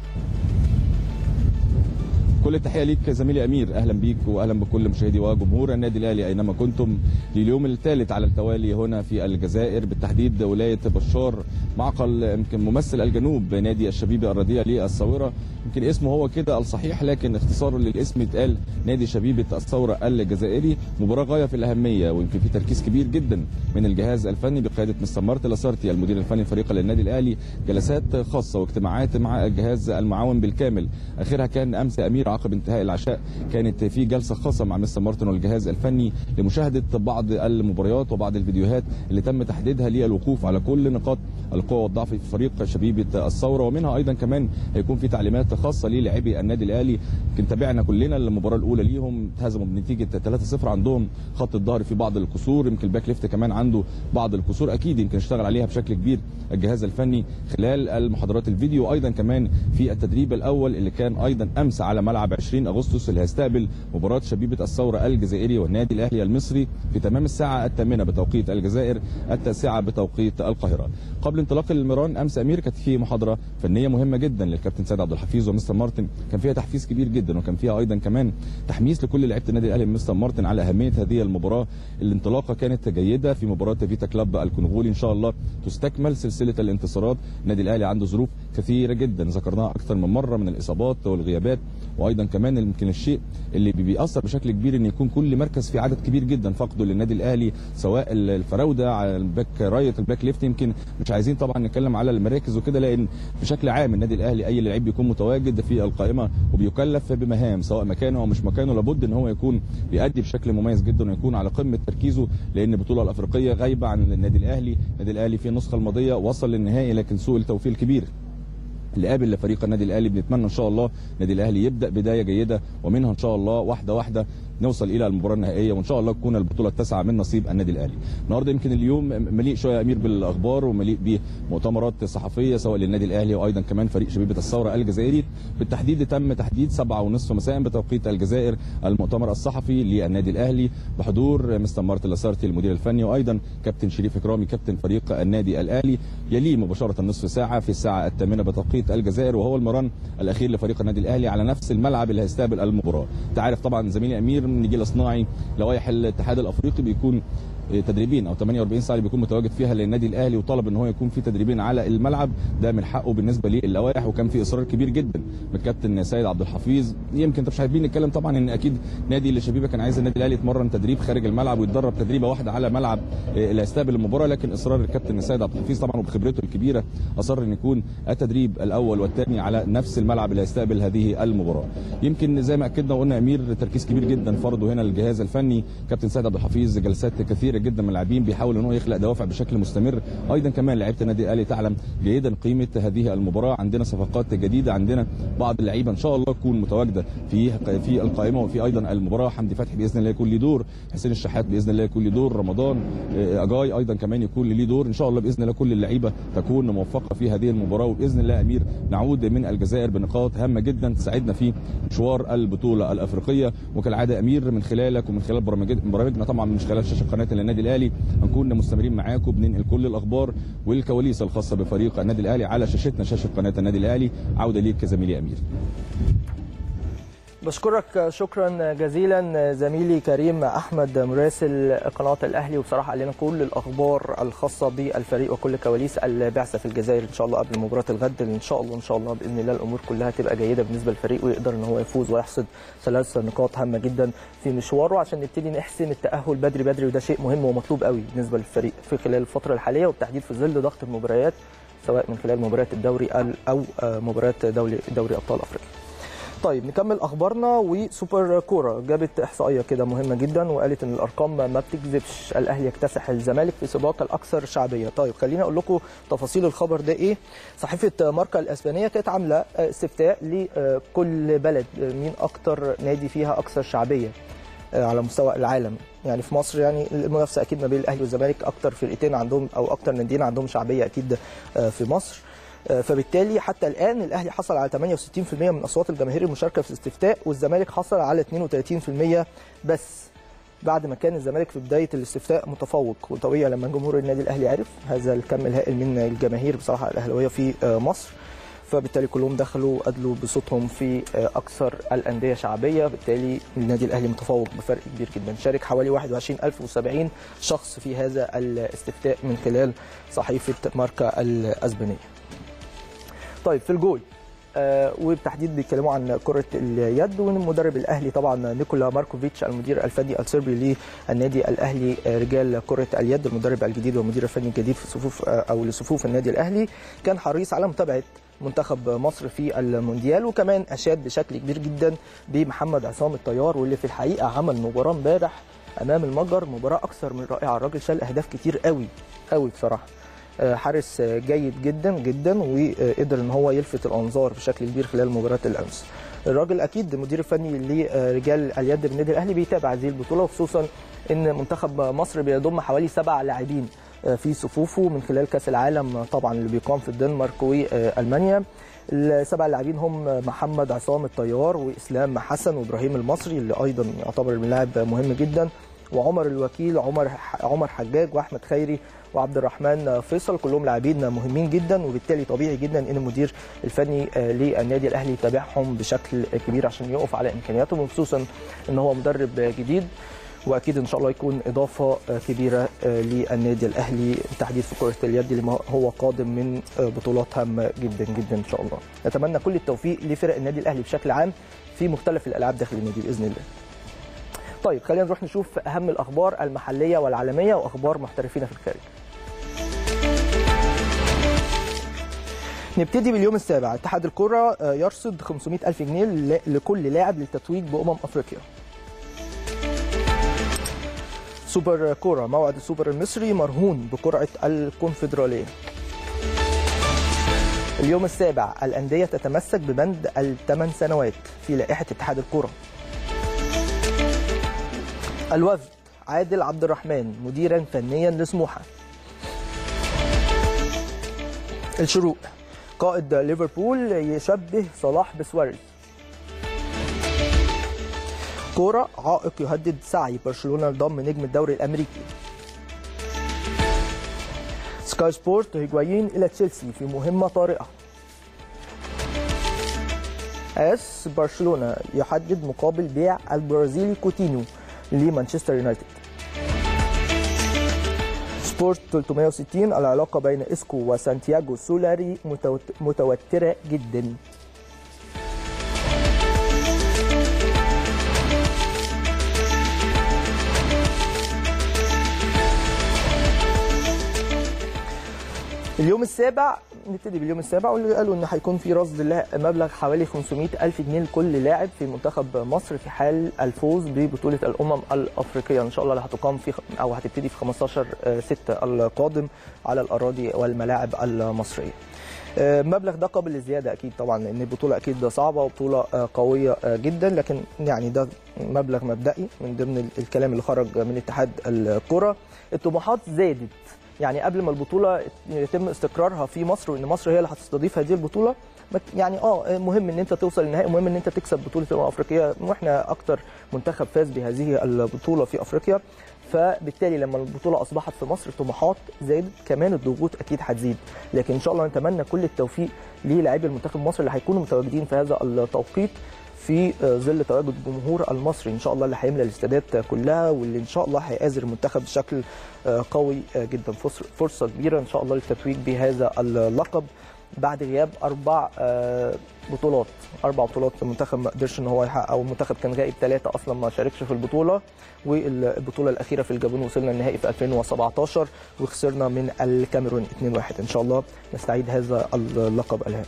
كل التحيه ليك زميلي امير اهلا بيك واهلا بكل مشاهدي وجمهور النادي الاهلي اينما كنتم لليوم الثالث على التوالي هنا في الجزائر بالتحديد ولايه بشار معقل يمكن ممثل الجنوب نادي الشبيبه الرديئه للصاوره يمكن اسمه هو كده الصحيح لكن اختصاره للاسم اتقال نادي شبيبه الثوره الجزائري مباراه غايه في الاهميه ويمكن في تركيز كبير جدا من الجهاز الفني بقياده مستر مارتن لاسارتي المدير الفني فريق للنادي الاهلي جلسات خاصه واجتماعات مع الجهاز المعاون بالكامل اخرها كان امس امير عقب انتهاء العشاء كانت في جلسه خاصه مع مستر مارتن والجهاز الفني لمشاهده بعض المباريات وبعض الفيديوهات اللي تم تحديدها للوقوف على كل نقاط القوه والضعف في فريق شبيبه الثوره ومنها ايضا كمان هيكون في تعليمات خاصه للاعبي النادي الاهلي يمكن تابعنا كلنا المباراه الاولى ليهم اتهزموا بنتيجه 3-0 عندهم خط الظهر في بعض الكسور يمكن الباك ليفت كمان عنده بعض الكسور اكيد يمكن اشتغل عليها بشكل كبير الجهاز الفني خلال المحاضرات الفيديو وايضا كمان في التدريب الاول اللي كان ايضا امس على ملعب 20 اغسطس اللي هيستقبل مباراه شبيبه الثوره الجزائري والنادي الاهلي المصري في تمام الساعه الثامنه بتوقيت الجزائر التاسعه بتوقيت القاهره قبل انطلاق المران امس امير كانت في محاضره فنيه مهمه جدا للكابتن سيد عبد الحفيظ ومستر مارتن كان فيها تحفيز كبير جدا وكان فيها ايضا كمان تحميس لكل لعيبه النادي الاهلي مستر مارتن على اهميه هذه المباراه الانطلاقه كانت جيده في مباراه فيتا كلاب الكونغولي ان شاء الله تستكمل سلسله الانتصارات النادي الاهلي عنده ظروف كثيره جدا ذكرناها اكثر من مره من الاصابات والغيابات وايضا وايضا كمان يمكن الشيء اللي بيأثر بشكل كبير ان يكون كل مركز في عدد كبير جدا فقده للنادي الاهلي سواء الفراوده على الباك رايت الباك ليفت يمكن مش عايزين طبعا نتكلم على المراكز وكده لان بشكل عام النادي الاهلي اي لعيب بيكون متواجد في القائمه وبيكلف بمهام سواء مكانه او مش مكانه لابد ان هو يكون بيأدي بشكل مميز جدا ويكون على قمه تركيزه لان البطوله الافريقيه غايبه عن النادي الاهلي النادي الاهلي في النسخه الماضيه وصل للنهائي لكن سوء التوفيق الكبير اللي قابل لفريق النادي الاهلي بنتمنى ان شاء الله النادي الاهلي يبدا بدايه جيده ومنها ان شاء الله واحده واحده نوصل الى المباراه النهائيه وان شاء الله تكون البطوله التاسعه من نصيب النادي الاهلي. النهارده يمكن اليوم مليء شويه امير بالاخبار ومليء بمؤتمرات صحفيه سواء للنادي الاهلي وايضا كمان فريق شبيبه الثوره الجزائري بالتحديد تم تحديد سبعة ونصف مساء بتوقيت الجزائر المؤتمر الصحفي للنادي الاهلي بحضور مستر مارتن لاسارتي المدير الفني وايضا كابتن شريف اكرامي كابتن فريق النادي الاهلي يليه مباشره نصف ساعه في الساعه الثامنه بتوقيت الجزائر وهو المران الاخير لفريق النادي الاهلي على نفس الملعب اللي هيستقبل المباراه. انت عارف طبعا زميلي امير من الجيل الصناعي لوائح الاتحاد الافريقي بيكون تدريبين او 48 ساعه بيكون متواجد فيها للنادي الاهلي وطلب ان هو يكون في تدريبين على الملعب ده من حقه بالنسبه للوائح وكان في اصرار كبير جدا من الكابتن سيد عبد الحفيظ يمكن انت مش حابين نتكلم طبعا ان اكيد نادي الشبيبه كان عايز النادي الاهلي يتمرن تدريب خارج الملعب ويتدرب تدريبه واحده على ملعب اللي هيستقبل المباراه لكن اصرار الكابتن سيد عبد الحفيظ طبعا وبخبرته الكبيره اصر ان يكون التدريب الاول والثاني على نفس الملعب اللي هيستقبل هذه المباراه يمكن زي ما اكدنا وقلنا امير تركيز كبير جدا فرضه هنا الجهاز الفني كابتن سيد عبد الحفيظ جلسات كثيره جدا من اللاعبين بيحاول ان هو يخلق دوافع بشكل مستمر ايضا كمان لعيبه النادي الاهلي تعلم جيدا قيمه هذه المباراه عندنا صفقات جديده عندنا بعض اللعيبه ان شاء الله تكون متواجده في في القائمه وفي ايضا المباراه حمدي فتحي باذن الله يكون له دور حسين الشحات باذن الله يكون له دور رمضان اجاي ايضا كمان يكون له دور ان شاء الله باذن الله كل اللعيبه تكون موفقه في هذه المباراه وباذن الله امير نعود من الجزائر بنقاط هامه جدا تساعدنا في مشوار البطوله الافريقيه وكالعاده امير من خلالك ومن خلال برامجنا طبعا من خلال شاشه قناه النادي الاهلي هنكون مستمرين معاكم بننقل كل الاخبار والكواليس الخاصه بفريق النادي الاهلي على شاشتنا شاشه قناه النادي الاهلي عوده ليك زميلي امير بشكرك شكرا جزيلا زميلي كريم احمد مراسل قناه الاهلي وبصراحه قال لنا كل الاخبار الخاصه بالفريق وكل كواليس البعثه في الجزائر ان شاء الله قبل مباراه الغد ان شاء الله ان شاء الله باذن الله الامور كلها تبقى جيده بالنسبه للفريق ويقدر ان هو يفوز ويحصد ثلاث نقاط هامه جدا في مشواره عشان نبتدي نحسم التاهل بدري بدري وده شيء مهم ومطلوب قوي بالنسبه للفريق في خلال الفتره الحاليه وبالتحديد في ظل ضغط المباريات سواء من خلال مباريات الدوري او مباريات دوري دوري ابطال افريقيا طيب نكمل اخبارنا وسوبر كوره جابت احصائيه كده مهمه جدا وقالت ان الارقام ما بتكذبش الاهلي يكتسح الزمالك في سباق الاكثر شعبيه طيب خليني اقول لكم تفاصيل الخبر ده ايه صحيفه ماركا الاسبانيه كانت عامله استفتاء لكل بلد مين اكتر نادي فيها اكثر شعبيه على مستوى العالم يعني في مصر يعني المنافسه اكيد ما بين الاهلي والزمالك اكتر فرقتين عندهم او اكتر ناديين عندهم شعبيه اكيد في مصر فبالتالي حتى الان الاهلي حصل على 68% من اصوات الجماهير المشاركه في الاستفتاء والزمالك حصل على 32% بس بعد ما كان الزمالك في بدايه الاستفتاء متفوق وطبيعي لما جمهور النادي الاهلي عرف هذا الكم الهائل من الجماهير بصراحه الاهلاويه في مصر فبالتالي كلهم دخلوا ادلوا بصوتهم في اكثر الانديه شعبيه بالتالي النادي الاهلي متفوق بفرق كبير جدا شارك حوالي 21070 شخص في هذا الاستفتاء من خلال صحيفه ماركا الاسبانيه طيب في الجول آه وبالتحديد بيتكلموا عن كرة اليد والمدرب الأهلي طبعا نيكولا ماركوفيتش المدير الفني الصربي للنادي الأهلي رجال كرة اليد المدرب الجديد والمدير الفني الجديد في صفوف أو لصفوف النادي الأهلي كان حريص على متابعة منتخب مصر في المونديال وكمان أشاد بشكل كبير جدا بمحمد عصام الطيار واللي في الحقيقة عمل مباراة امبارح أمام المجر مباراة أكثر من رائعة الراجل شال أهداف كتير قوي قوي بصراحة حارس جيد جدا جدا وقدر ان هو يلفت الانظار بشكل كبير خلال مباراه الامس. الراجل اكيد المدير الفني لرجال اليد بالنادي الاهلي بيتابع هذه البطوله وخصوصا ان منتخب مصر بيضم حوالي سبع لاعبين في صفوفه من خلال كاس العالم طبعا اللي بيقام في الدنمارك والمانيا. السبع لاعبين هم محمد عصام الطيار واسلام حسن وابراهيم المصري اللي ايضا يعتبر لاعب مهم جدا وعمر الوكيل عمر عمر حجاج واحمد خيري وعبد الرحمن فيصل كلهم لاعبين مهمين جدا وبالتالي طبيعي جدا ان المدير الفني للنادي الاهلي يتابعهم بشكل كبير عشان يقف على امكانياتهم وخصوصا ان هو مدرب جديد واكيد ان شاء الله يكون اضافه كبيره للنادي الاهلي بالتحديد في كره اليد اللي هو قادم من بطولات هامه جدا جدا ان شاء الله نتمنى كل التوفيق لفرق النادي الاهلي بشكل عام في مختلف الالعاب داخل النادي باذن الله طيب خلينا نروح نشوف اهم الاخبار المحليه والعالميه واخبار محترفين في الخارج نبتدي باليوم السابع اتحاد الكرة يرصد 500 ألف جنيه لكل لاعب للتتويج بأمم أفريقيا سوبر كورة موعد السوبر المصري مرهون بقرعة الكونفدرالية اليوم السابع الأندية تتمسك ببند الثمان سنوات في لائحة اتحاد الكرة الوفد عادل عبد الرحمن مديرا فنيا لسموحة الشروق قائد ليفربول يشبه صلاح بسواريز كورة عائق يهدد سعي برشلونة لضم نجم الدوري الأمريكي سكاي سبورت هيجوايين إلى تشيلسي في مهمة طارئة اس برشلونة يحدد مقابل بيع البرازيلي كوتينيو لمانشستر يونايتد سبورت 360 العلاقة بين اسكو وسانتياغو سولاري متوترة جدا اليوم السابع نبتدي باليوم السابع واللي قالوا ان هيكون في رصد مبلغ حوالي 500 الف جنيه لكل لاعب في منتخب مصر في حال الفوز ببطوله الامم الافريقيه ان شاء الله اللي هتقام في او هتبتدي في 15 6 القادم على الاراضي والملاعب المصريه. المبلغ ده قابل للزياده اكيد طبعا لان البطوله اكيد صعبه وبطوله قويه جدا لكن يعني ده مبلغ مبدئي من ضمن الكلام اللي خرج من اتحاد الكره الطموحات زادت يعني قبل ما البطوله يتم استقرارها في مصر وان مصر هي اللي هتستضيف هذه البطوله يعني اه مهم ان انت توصل للنهائي مهم ان انت تكسب بطوله الامم الافريقيه واحنا اكتر منتخب فاز بهذه البطوله في افريقيا فبالتالي لما البطوله اصبحت في مصر طموحات زادت كمان الضغوط اكيد هتزيد لكن ان شاء الله نتمنى كل التوفيق للاعبي المنتخب مصر اللي هيكونوا متواجدين في هذا التوقيت في ظل تواجد الجمهور المصري ان شاء الله اللي هيملى الاستادات كلها واللي ان شاء الله هيآزر المنتخب بشكل قوي جدا فرصه كبيره ان شاء الله للتتويج بهذا اللقب بعد غياب اربع بطولات اربع بطولات المنتخب ما قدرش ان هو يحقق او المنتخب كان غائب ثلاثه اصلا ما شاركش في البطوله والبطوله الاخيره في الجابون وصلنا النهائي في 2017 وخسرنا من الكاميرون 2-1 ان شاء الله نستعيد هذا اللقب الهام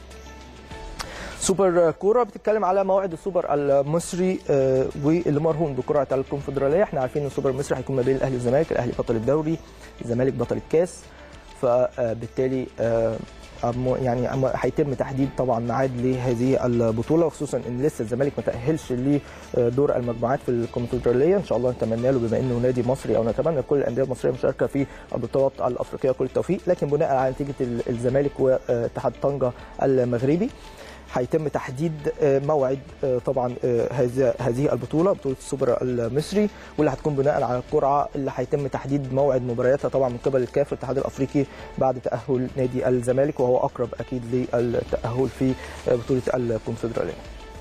سوبر كوره بتتكلم على موعد السوبر المصري واللي مرهون بقرعه الكونفدراليه احنا عارفين ان السوبر المصري هيكون ما بين الاهلي والزمالك الاهلي بطل الدوري الزمالك بطل الكاس فبالتالي يعني هيتم تحديد طبعا ميعاد لهذه البطوله وخصوصا ان لسه الزمالك ما تاهلش لدور المجموعات في الكونفدراليه ان شاء الله نتمنى له بما انه نادي مصري او نتمنى كل الانديه المصريه المشاركه في البطولات الافريقيه كل التوفيق لكن بناء على نتيجه الزمالك واتحاد طنجه المغربي هيتم تحديد موعد طبعا هذه هذه البطوله بطوله السوبر المصري واللي هتكون بناء على القرعه اللي هيتم تحديد موعد مبارياتها طبعا من قبل الكاف والاتحاد الافريقي بعد تاهل نادي الزمالك وهو اقرب اكيد للتاهل في بطوله الكونفدراليه.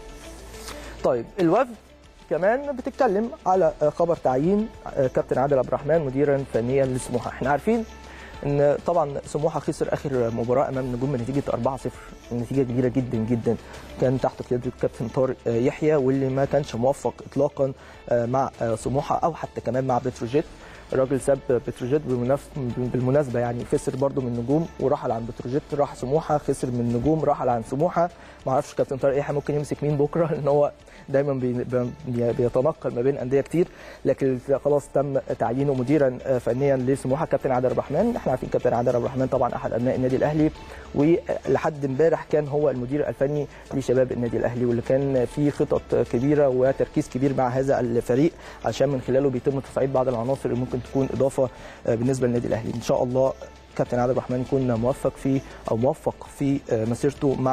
طيب الوفد كمان بتتكلم على خبر تعيين كابتن عادل عبد الرحمن مديرا فنيا لسموحه، احنا عارفين ان طبعا سموحه خسر اخر مباراه امام النجوم بنتيجه 4-0 نتيجه كبيره جدا جدا كان تحت قياده الكابتن طارق يحيى واللي ما كانش موفق اطلاقا مع سموحه او حتى كمان مع بتروجيت الراجل ساب بتروجيت بالمناسبه يعني خسر برده من نجوم ورحل عن بتروجيت راح سموحه خسر من نجوم رحل عن سموحه ما اعرفش كابتن طارق يحيى ممكن يمسك مين بكره لان هو دايما بيتنقل ما بين انديه كتير لكن خلاص تم تعيينه مديرا فنيا لسموحه كابتن عادل الرحمن احنا عارفين كابتن عادل الرحمن طبعا احد ابناء النادي الاهلي ولحد امبارح كان هو المدير الفني لشباب النادي الاهلي واللي كان في خطط كبيره وتركيز كبير مع هذا الفريق عشان من خلاله بيتم تصعيد بعض العناصر اللي ممكن تكون اضافه بالنسبه للنادي الاهلي ان شاء الله كابتن عادل الرحمن يكون موفق في او موفق في مسيرته مع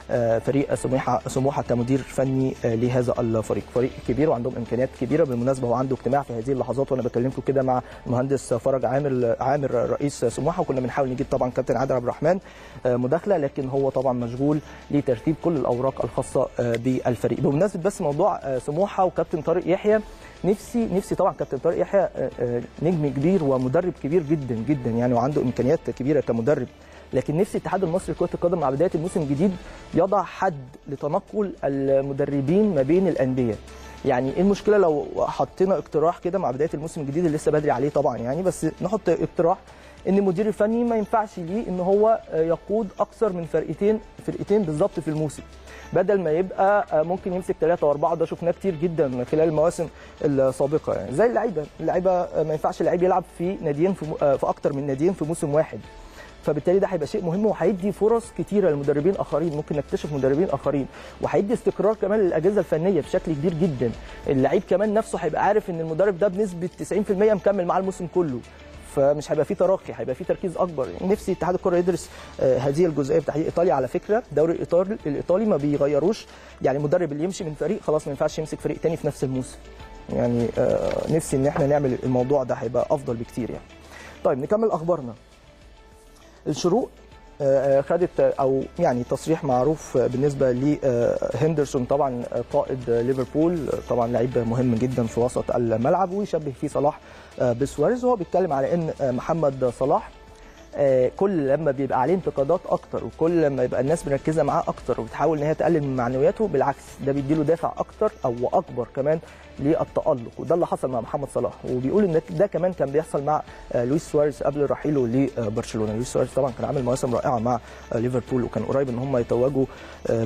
آه، فريق سموحه سموحه كمدير فني آه، لهذا الفريق فريق كبير وعندهم امكانيات كبيره بالمناسبه هو عنده اجتماع في هذه اللحظات وانا بكلمكم كده مع المهندس فرج عامر عامر رئيس سموحه وكنا بنحاول نجيب طبعا كابتن عادل عبد الرحمن آه، مداخله لكن هو طبعا مشغول لترتيب كل الاوراق الخاصه آه، بالفريق بمناسبه بس موضوع آه، سموحه وكابتن طارق يحيى نفسي نفسي طبعا كابتن طارق يحيى آه، آه، نجم كبير ومدرب كبير جدا جدا يعني وعنده امكانيات كبيره كمدرب لكن نفسي الاتحاد المصري لكره القدم مع بدايه الموسم الجديد يضع حد لتنقل المدربين ما بين الانديه يعني ايه المشكله لو حطينا اقتراح كده مع بدايه الموسم الجديد اللي لسه بدري عليه طبعا يعني بس نحط اقتراح ان المدير الفني ما ينفعش ليه ان هو يقود اكثر من فرقتين فرقتين بالظبط في الموسم بدل ما يبقى ممكن يمسك ثلاثة وأربعة ده شفناه كتير جدا خلال المواسم السابقة يعني زي اللعيبة اللعيبة ما ينفعش اللعيب يلعب في ناديين في, في أكتر من ناديين في موسم واحد فبالتالي ده هيبقى شيء مهم وهيدي فرص كتيره لمدربين اخرين ممكن نكتشف مدربين اخرين وهيدي استقرار كمان للاجهزه الفنيه بشكل كبير جدا اللعيب كمان نفسه هيبقى عارف ان المدرب ده بنسبه 90% مكمل معاه الموسم كله فمش هيبقى فيه تراخي هيبقى فيه تركيز اكبر يعني نفسي اتحاد الكره يدرس آه، هذه الجزئيه بتاع ايطاليا على فكره الدوري الايطالي الايطالي ما بيغيروش يعني المدرب اللي يمشي من فريق خلاص ما ينفعش يمسك فريق تاني في نفس الموسم يعني آه، نفسي ان احنا نعمل الموضوع ده هيبقى افضل بكتير يعني طيب نكمل اخبارنا الشروق آه، خدت او يعني تصريح معروف بالنسبه لهندرسون طبعا قائد ليفربول طبعا لعيب مهم جدا في وسط الملعب ويشبه فيه صلاح آه، بسواريز وهو بيتكلم على ان آه، محمد صلاح آه، كل لما بيبقى عليه انتقادات اكتر وكل لما يبقى الناس مركزه معاه اكتر وبتحاول ان هي تقلل من معنوياته بالعكس ده بيديله دافع اكتر او اكبر كمان للتالق وده اللي حصل مع محمد صلاح وبيقول ان ده كمان كان بيحصل مع آه، لويس سواريز قبل رحيله لبرشلونه لويس سواريز طبعا كان عامل مواسم رائعه مع آه، ليفربول وكان قريب ان هم يتوجوا آه،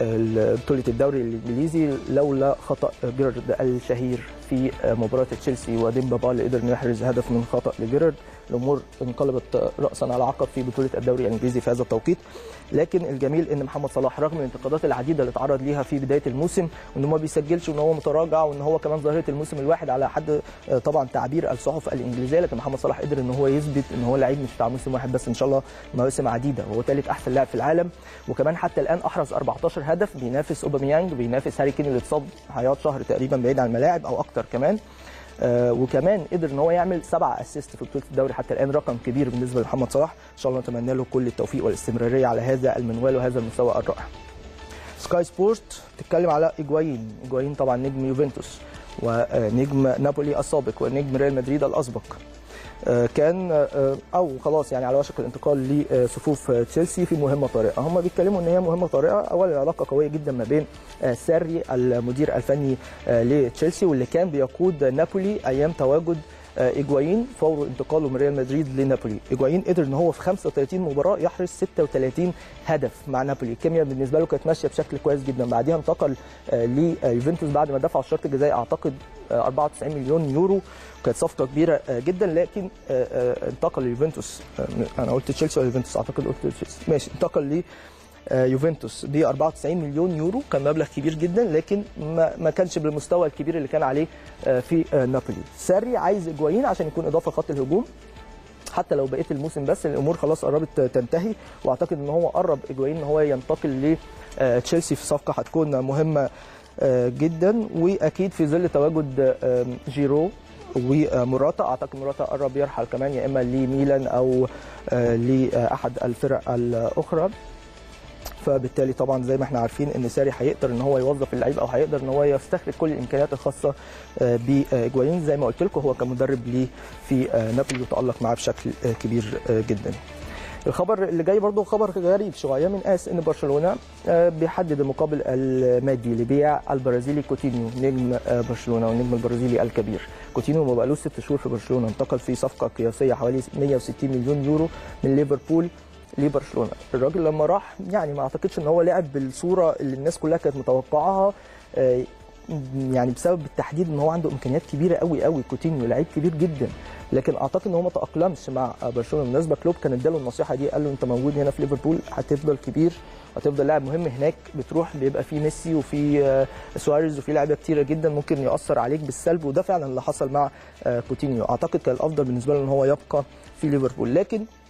ببطوله الدوري الانجليزي لولا خطا جيرارد الشهير في آه، مباراه تشيلسي وديمبابا اللي قدر انه يحرز هدف من خطا لجيرارد الامور انقلبت راسا على عقب في بطوله الدوري الانجليزي في هذا التوقيت لكن الجميل ان محمد صلاح رغم الانتقادات العديده اللي اتعرض ليها في بدايه الموسم وان هو ما بيسجلش وان هو متراجع وان هو كمان ظاهره الموسم الواحد على حد آه، طبعا تعبير الصحف الانجليزيه لكن محمد صلاح قدر ان هو يثبت ان هو لعيب مش بتاع موسم واحد بس ان شاء الله مواسم عديده وهو ثالث احسن لاعب في العالم وكمان حتى الان احرز 14 هدف بينافس اوباميانج بينافس هاري كين اللي اتصاب هيقعد شهر تقريبا بعيد عن الملاعب او اكتر كمان آه وكمان قدر ان هو يعمل سبعة اسيست في بطوله الدوري حتى الان رقم كبير بالنسبه لمحمد صلاح ان شاء الله نتمنى له كل التوفيق والاستمراريه على هذا المنوال وهذا المستوى الرائع سكاي سبورت بتتكلم على ايجوايين ايجوايين طبعا نجم يوفنتوس ونجم نابولي السابق ونجم ريال مدريد الاسبق آه، كان آه، او خلاص يعني على وشك الانتقال لصفوف تشيلسي في مهمه طارئه هم بيتكلموا ان هي مهمه طارئه اولا العلاقه قويه جدا ما بين آه، ساري المدير الفني آه، لتشيلسي واللي كان بيقود نابولي ايام تواجد آه، ايجوايين فور انتقاله من ريال مدريد لنابولي ايجوايين قدر ان هو في 35 مباراه يحرز 36 هدف مع نابولي الكيمياء بالنسبه له كانت ماشيه بشكل كويس جدا بعديها انتقل آه، ليوفنتوس بعد ما دفعوا الشرط الجزائي اعتقد آه، 94 مليون يورو كانت صفقه كبيره آه، جدا لكن آه، آه، انتقل ليوفنتوس آه، انا قلت تشيلسي ولا يوفنتوس اعتقد قلت تشيلسي ماشي انتقل لي آه، يوفنتوس ب 94 مليون يورو كان مبلغ كبير جدا لكن ما ما كانش بالمستوى الكبير اللي كان عليه آه، في آه، نابولي ساري عايز اجوايين عشان يكون اضافه خط الهجوم حتى لو بقيه الموسم بس الامور خلاص قربت تنتهي واعتقد ان هو قرب اجوايين ان هو ينتقل لتشيلسي في صفقه هتكون مهمه آه، جدا واكيد في ظل تواجد آه، جيرو ومراتا اعتقد مراتا قرب يرحل كمان يا اما لميلان او آه، لاحد الفرق الاخرى فبالتالي طبعا زي ما احنا عارفين ان ساري هيقدر ان هو يوظف اللعيبه او هيقدر ان هو يستخرج كل الامكانيات الخاصه آه، باجوايين زي ما قلت لكم هو كمدرب ليه في آه، نابولي وتالق معاه بشكل آه، كبير آه، جدا. الخبر اللي جاي برضه خبر غريب شويه من اس ان برشلونه آه، بيحدد المقابل المادي لبيع البرازيلي كوتينيو نجم آه، برشلونه والنجم البرازيلي الكبير كوتينيو ما بقالوش ست شهور في برشلونه انتقل في صفقه قياسيه حوالي 160 مليون يورو من ليفربول لبرشلونه الراجل لما راح يعني ما اعتقدش ان هو لعب بالصوره اللي الناس كلها كانت متوقعاها آه، يعني بسبب التحديد ان هو عنده امكانيات كبيره قوي قوي كوتينيو لعيب كبير جدا لكن اعتقد ان هو ما تاقلمش مع برشلونه بالمناسبه كلوب كان اداله النصيحه دي قال له انت موجود هنا في ليفربول هتفضل كبير هتفضل لاعب مهم هناك بتروح بيبقى في ميسي وفي آه، سواريز وفي لعيبه كتيره جدا ممكن ياثر عليك بالسلب وده فعلا اللي حصل مع آه، كوتينيو اعتقد كان الافضل بالنسبه له ان هو يبقى في ليفربول لكن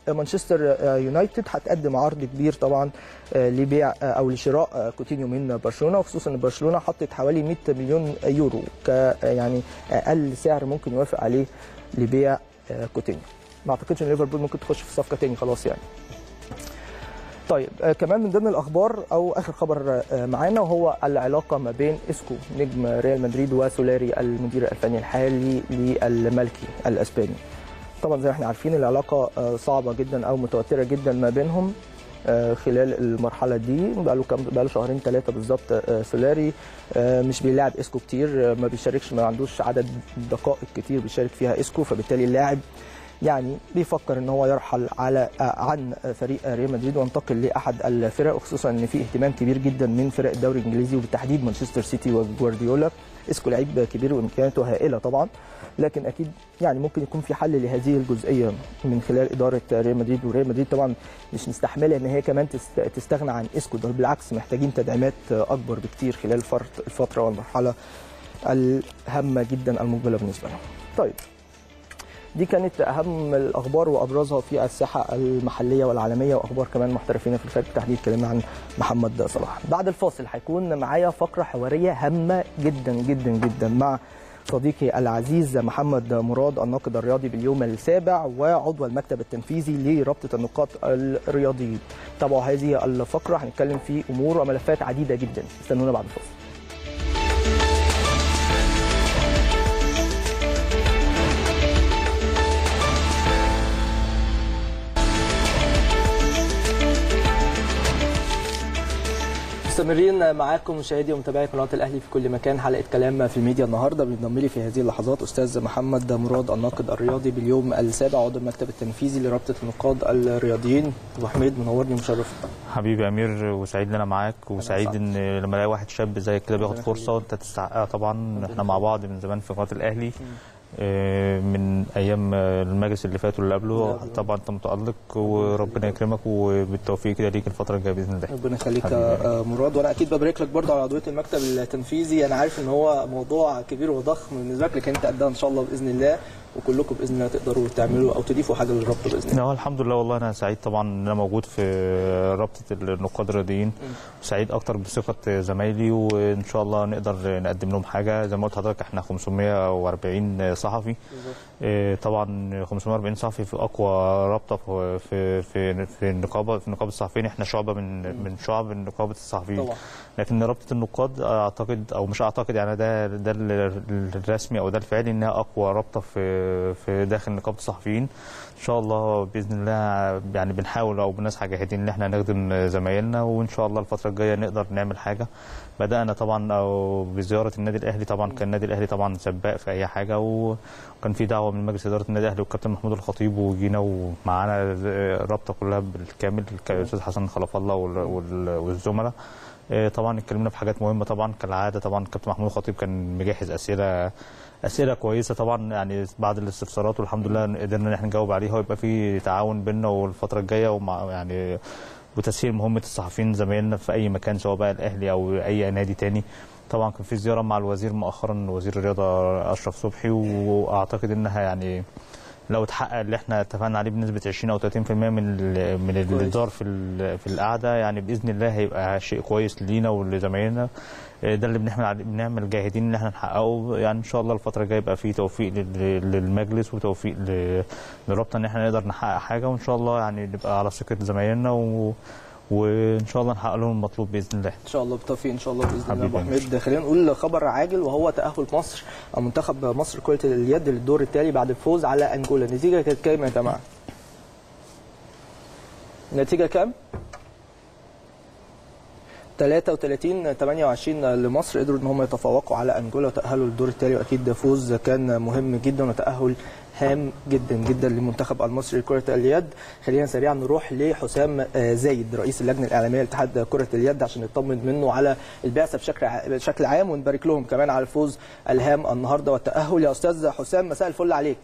مانشستر يونايتد هتقدم عرض كبير طبعا لبيع او لشراء كوتينيو من برشلونه وخصوصا ان برشلونه حطت حوالي 100 مليون يورو ك يعني اقل سعر ممكن يوافق عليه لبيع كوتينيو ما اعتقدش ان ليفربول ممكن تخش في صفقه تاني خلاص يعني طيب آه كمان من ضمن الاخبار او اخر خبر آه معانا وهو العلاقه ما بين اسكو نجم ريال مدريد وسولاري المدير الفني الحالي للملكي الاسباني طبعا زي ما احنا عارفين العلاقه آه صعبه جدا او متوتره جدا ما بينهم خلال المرحله دي بقى له كام بقى له شهرين ثلاثه بالظبط سولاري مش بيلاعب اسكو كتير ما بيشاركش ما عندوش عدد دقائق كتير بيشارك فيها اسكو فبالتالي اللاعب يعني بيفكر ان هو يرحل على عن فريق ريال مدريد وينتقل لاحد الفرق وخصوصا ان في اهتمام كبير جدا من فرق الدوري الانجليزي وبالتحديد مانشستر سيتي وجوارديولا اسكو لعيب كبير وامكانياته هائله طبعا لكن اكيد يعني ممكن يكون في حل لهذه الجزئيه من خلال اداره ريال مدريد وريال مدريد طبعا مش مستحمله ان هي كمان تستغنى عن اسكو ده بالعكس محتاجين تدعيمات اكبر بكتير خلال الفتره والمرحله الهامه جدا المقبله بالنسبه لهم. طيب دي كانت اهم الاخبار وابرزها في الساحه المحليه والعالميه واخبار كمان محترفين في الخارج بالتحديد اتكلمنا عن محمد صلاح بعد الفاصل هيكون معايا فقره حواريه هامه جدا جدا جدا مع صديقي العزيز محمد مراد الناقد الرياضي باليوم السابع وعضو المكتب التنفيذي لرابطه النقاط الرياضيين تابعوا هذه الفقره هنتكلم في امور وملفات عديده جدا استنونا بعد الفاصل مستمرين معاكم مشاهدي ومتابعي قناه الاهلي في كل مكان حلقه كلام في الميديا النهارده بينضم لي في هذه اللحظات استاذ محمد مراد الناقد الرياضي باليوم السابع عضو المكتب التنفيذي لرابطه النقاد الرياضيين ابو حميد منورني ومشرف حبيبي امير وسعيد ان انا معاك وسعيد ان لما الاقي واحد شاب زي كده بياخد فرصه وانت تستحقها طبعا احنا مع بعض من زمان في قناه الاهلي من ايام المجلس اللي فات واللي قبله طبعا انت متالق وربنا يكرمك وبالتوفيق كده ليك الفتره الجايه باذن الله ربنا يخليك يا مراد وانا اكيد ببارك لك برضه على عضويه المكتب التنفيذي انا عارف ان هو موضوع كبير وضخم بالنسبه لك لكن انت قدها ان شاء الله باذن الله وكلكم باذن الله تقدروا تعملوا او تضيفوا حاجه للرابطه باذن الله. الحمد لله والله انا سعيد طبعا ان انا موجود في رابطه النقاد الرياضيين سعيد اكتر بثقه زمايلي وان شاء الله نقدر نقدم لهم حاجه زي ما قلت لحضرتك احنا 540 صحفي طبعا 540 صحفي في اقوى رابطه في في في النقابه في نقابه الصحفيين احنا شعبه من من شعب نقابه الصحفيين طبعا. لكن رابطه النقاد اعتقد او مش اعتقد يعني ده ده الرسمي او ده الفعلي انها اقوى رابطه في في داخل نقابه الصحفيين ان شاء الله باذن الله يعني بنحاول او بنسعى جاهدين ان احنا نخدم زمايلنا وان شاء الله الفتره الجايه نقدر نعمل حاجه بدانا طبعا او بزياره النادي الاهلي طبعا كان النادي الاهلي طبعا سباق في اي حاجه وكان في دعوه من مجلس اداره النادي الاهلي والكابتن محمود الخطيب وجينا ومعانا الرابطه كلها بالكامل الاستاذ حسن خلف الله والزملاء طبعا اتكلمنا في حاجات مهمه طبعا كالعاده طبعا الكابتن محمود الخطيب كان مجهز اسئله اسئله كويسه طبعا يعني بعد الاستفسارات والحمد لله قدرنا ان احنا نجاوب عليها ويبقى في تعاون بيننا والفتره الجايه ومع يعني وتسهيل مهمه الصحفيين زمايلنا في اي مكان سواء بقى الاهلي او اي نادي تاني طبعا كان في زياره مع الوزير مؤخرا وزير الرياضه اشرف صبحي واعتقد انها يعني لو اتحقق اللي احنا اتفقنا عليه بنسبه 20 او 30% من من اللي دار في في القعده يعني باذن الله هيبقى شيء كويس لينا ولزمايلنا ده اللي بنعمل بنعمل جاهدين ان احنا نحققه يعني ان شاء الله الفتره الجايه يبقى في توفيق للمجلس وتوفيق للرابطه ان احنا نقدر نحقق حاجه وان شاء الله يعني نبقى على ثقه زمايلنا و وان شاء الله نحقق لهم المطلوب باذن الله ان شاء الله بالتوفيق ان شاء الله باذن الله ابو حميد خلينا نقول خبر عاجل وهو تاهل مصر او منتخب مصر كره اليد للدور التالي بعد الفوز على انجولا النتيجه كانت كام يا جماعه النتيجه كام 33 28 لمصر قدروا ان هم يتفوقوا على انجولا وتاهلوا للدور التالي واكيد فوز كان مهم جدا وتاهل هام جدا جدا للمنتخب المصري لكره اليد خلينا سريعا نروح لحسام زايد رئيس اللجنه الاعلاميه لاتحاد كره اليد عشان نطمن منه على البعثه بشكل بشكل عام ونبارك لهم كمان على الفوز الهام النهارده والتاهل يا استاذ حسام مساء الفل عليك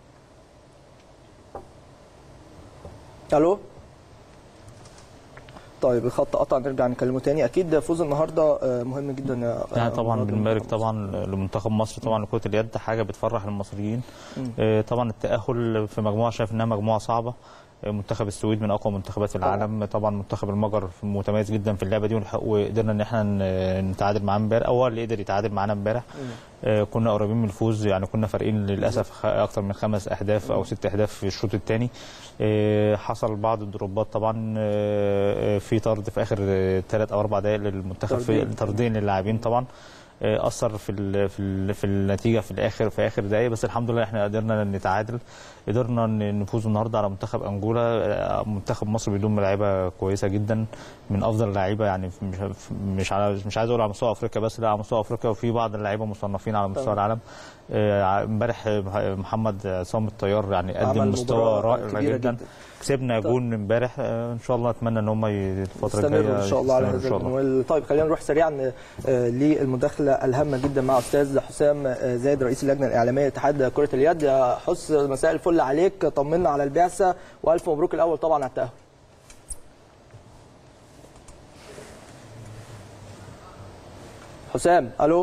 الو طيب الخط قطع نرجع نكلمه تاني اكيد فوز النهارده آه، مهم جدا يا يعني آه، طبعا مراد بنبارك ومنتخب طبعا لمنتخب مصر طبعا لكره اليد حاجه بتفرح المصريين آه، طبعا التاهل في مجموعه شايف انها مجموعه صعبه آه، منتخب السويد من اقوى منتخبات العالم طبعا منتخب المجر متميز جدا في اللعبه دي ونح- وقدرنا ان احنا ن- نتعادل معاه امبارح او هو اللي قدر يتعادل معانا امبارح آه، كنا قريبين من الفوز يعني كنا فارقين للاسف خ- اكتر من خمس اهداف او ست اهداف في الشوط الثاني حصل بعض الدروبات طبعا آه، آه، في طرد في اخر ثلاث او اربع دقائق للمنتخب في طردين. طردين للاعبين طبعا آه، اثر في ال في ال في النتيجه في الاخر في اخر دقائق بس الحمد لله احنا قدرنا نتعادل قدرنا ن- نفوز النهارده على منتخب انجولا آه، منتخب مصر بيضم لعيبه كويسه جدا من افضل اللعيبه يعني في- مش مش على مش عايز اقول على مستوى افريقيا بس لا على مستوى افريقيا وفي بعض اللعيبه مصنفين على مستوى تمام. العالم آه، امبارح آه، محمد عصام الطيار يعني عمل قدم مستوى مباراة رائع كبيرة جدا, جدا. كسبنا طيب. جون امبارح آه، ان شاء الله اتمنى ان هم الفتره الجايه يستمروا ان شاء الله على يستمروا هذا إن شاء الله. المنوال طيب خلينا نروح سريعا آه، للمداخله الهامه جدا مع استاذ حسام آه، زايد رئيس اللجنه الاعلاميه لاتحاد كره اليد يا حس مساء الفل عليك طمنا على البعثه والف مبروك الاول طبعا على التاهل حسام الو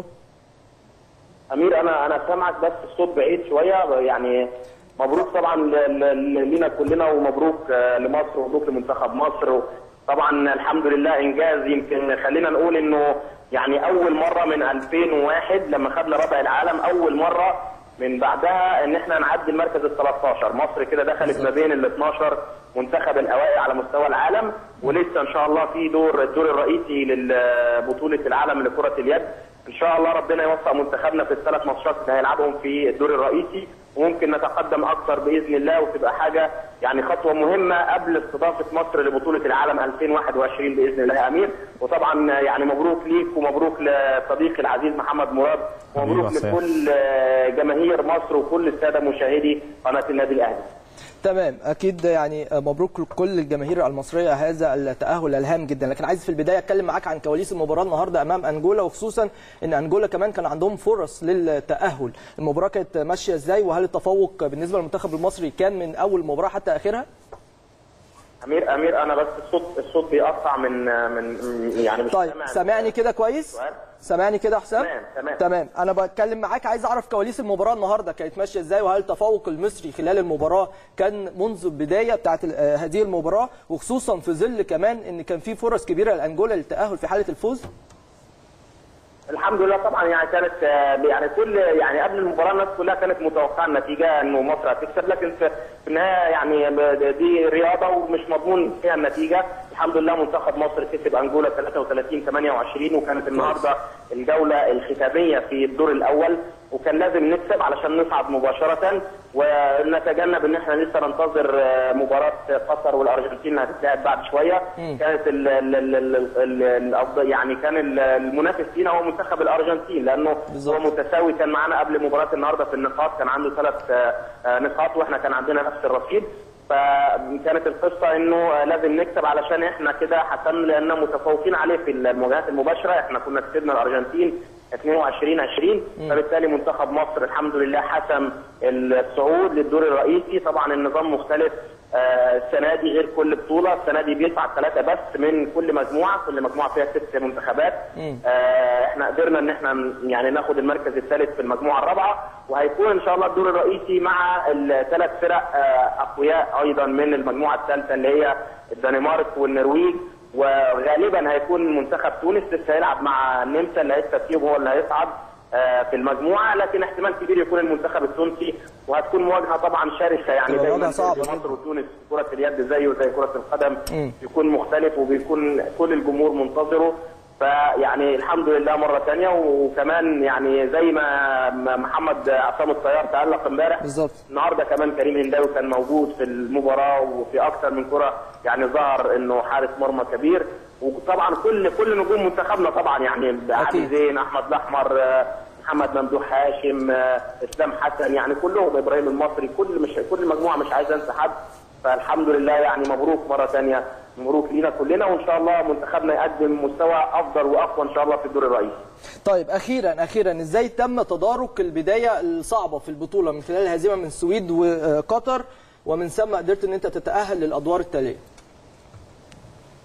امير انا انا سامعك بس الصوت بعيد شويه يعني مبروك طبعا ل- ل- لينا كلنا ومبروك آه، لمصر ومبروك لمنتخب مصر طبعا الحمد لله انجاز يمكن خلينا نقول انه يعني اول مره من 2001 لما خدنا ربع العالم اول مره من بعدها ان احنا نعدي المركز ال 13 مصر كده دخلت ما بين ال 12 منتخب الاوائل على مستوى العالم ولسه ان شاء الله في دور الدور الرئيسي لبطوله العالم لكره اليد ان شاء الله ربنا يوفق منتخبنا في الثلاث ماتشات اللي هيلعبهم في الدور الرئيسي وممكن نتقدم اكثر باذن الله وتبقى حاجه يعني خطوه مهمه قبل استضافه مصر لبطوله العالم 2021 باذن الله يا امير وطبعا يعني مبروك ليك ومبروك لصديقي العزيز محمد مراد ومبروك حبيبي يا لكل آه، جماهير مصر وكل الساده مشاهدي قناه النادي الاهلي تمام اكيد يعني مبروك لكل الجماهير المصريه هذا التاهل الهام جدا لكن عايز في البدايه اتكلم معاك عن كواليس المباراه النهارده امام انجولا وخصوصا ان انجولا كمان كان عندهم فرص للتاهل المباراه كانت ماشيه ازاي وهل التفوق بالنسبه للمنتخب المصري كان من اول مباراه حتى اخرها امير امير انا بس الصوت الصوت بيقطع من من يعني مش طيب سامع سامعني كده كويس السؤال. سامعني كده يا حسام تمام، تمام. تمام انا بتكلم معاك عايز اعرف كواليس المباراه النهارده كانت ماشيه ازاي وهل التفوق المصري خلال المباراه كان منذ البدايه بتاعت ال- آه، هذه المباراه وخصوصا في ظل كمان ان كان في فرص كبيره لانجولا للتاهل في حاله الفوز الحمد لله طبعا يعني كانت آه، يعني كل يعني قبل المباراه الناس كلها كانت متوقعه النتيجه انه مصر هتكسب لكن في في النهايه يعني دي رياضه ومش مضمون فيها النتيجه الحمد لله منتخب مصر كسب انجولا 33 28 وكانت النهارده الجوله الختاميه في الدور الاول وكان لازم نكسب علشان نصعد مباشره ونتجنب ان احنا لسه ننتظر آه، مباراه قطر والارجنتين اللي هتتلعب بعد شويه كانت ال ال ال ال ال الأفضل- يعني كان ال- المنافس لينا هو منتخب الارجنتين لانه بالظبط. هو متساوي كان معانا قبل مباراه النهارده في النقاط كان عنده ثلاث آه، آه، نقاط واحنا كان عندنا نفس الرصيد فكانت القصه انه آه، لازم نكسب علشان احنا كده حسمنا لاننا متفوقين عليه في المواجهات المباشره احنا كنا كسبنا الارجنتين 22 20 فبالتالي منتخب مصر الحمد لله حسم الصعود للدور الرئيسي طبعا النظام مختلف آه، السنه دي غير كل بطوله السنه دي بيصعد ثلاثه بس من كل مجموعه كل مجموعه فيها ست منتخبات آه، احنا قدرنا ان احنا ن- يعني ناخد المركز الثالث في المجموعه الرابعه وهيكون ان شاء الله الدور الرئيسي مع الثلاث فرق آه، اقوياء ايضا من المجموعه الثالثه اللي هي الدنمارك والنرويج وغالبا هيكون منتخب تونس لسه هيلعب مع النمسا اللي هيكسب فيهم هو اللي هيصعد آه، في المجموعه لكن احتمال كبير يكون المنتخب التونسي وهتكون مواجهه طبعا شرسه يعني تبقى زي مواجهة ما صعبة في جدا. مصر وتونس كره اليد زيه زي كره القدم مم. بيكون مختلف وبيكون كل الجمهور منتظره فيعني الحمد لله مره ثانيه وكمان يعني زي ما ما محمد عصام الطيار تالق امبارح بالظبط. النهارده كمان كريم هنداوي كان موجود في المباراه وفي اكثر من كره يعني ظهر انه حارس مرمى كبير وطبعا كل كل نجوم منتخبنا طبعا يعني علي أكيد. زين احمد الاحمر آه، محمد ممدوح هاشم آه، اسلام حسن يعني كلهم ابراهيم المصري كل مش كل مجموعه مش عايز انسى حد فالحمد لله يعني مبروك مره ثانيه مبروك لينا كلنا وان شاء الله منتخبنا يقدم مستوى افضل واقوى ان شاء الله في الدور الرئيسي طيب اخيرا اخيرا ازاي تم تدارك البدايه الصعبه في البطوله من خلال الهزيمه من السويد وقطر ومن ثم قدرت ان انت تتاهل للادوار التاليه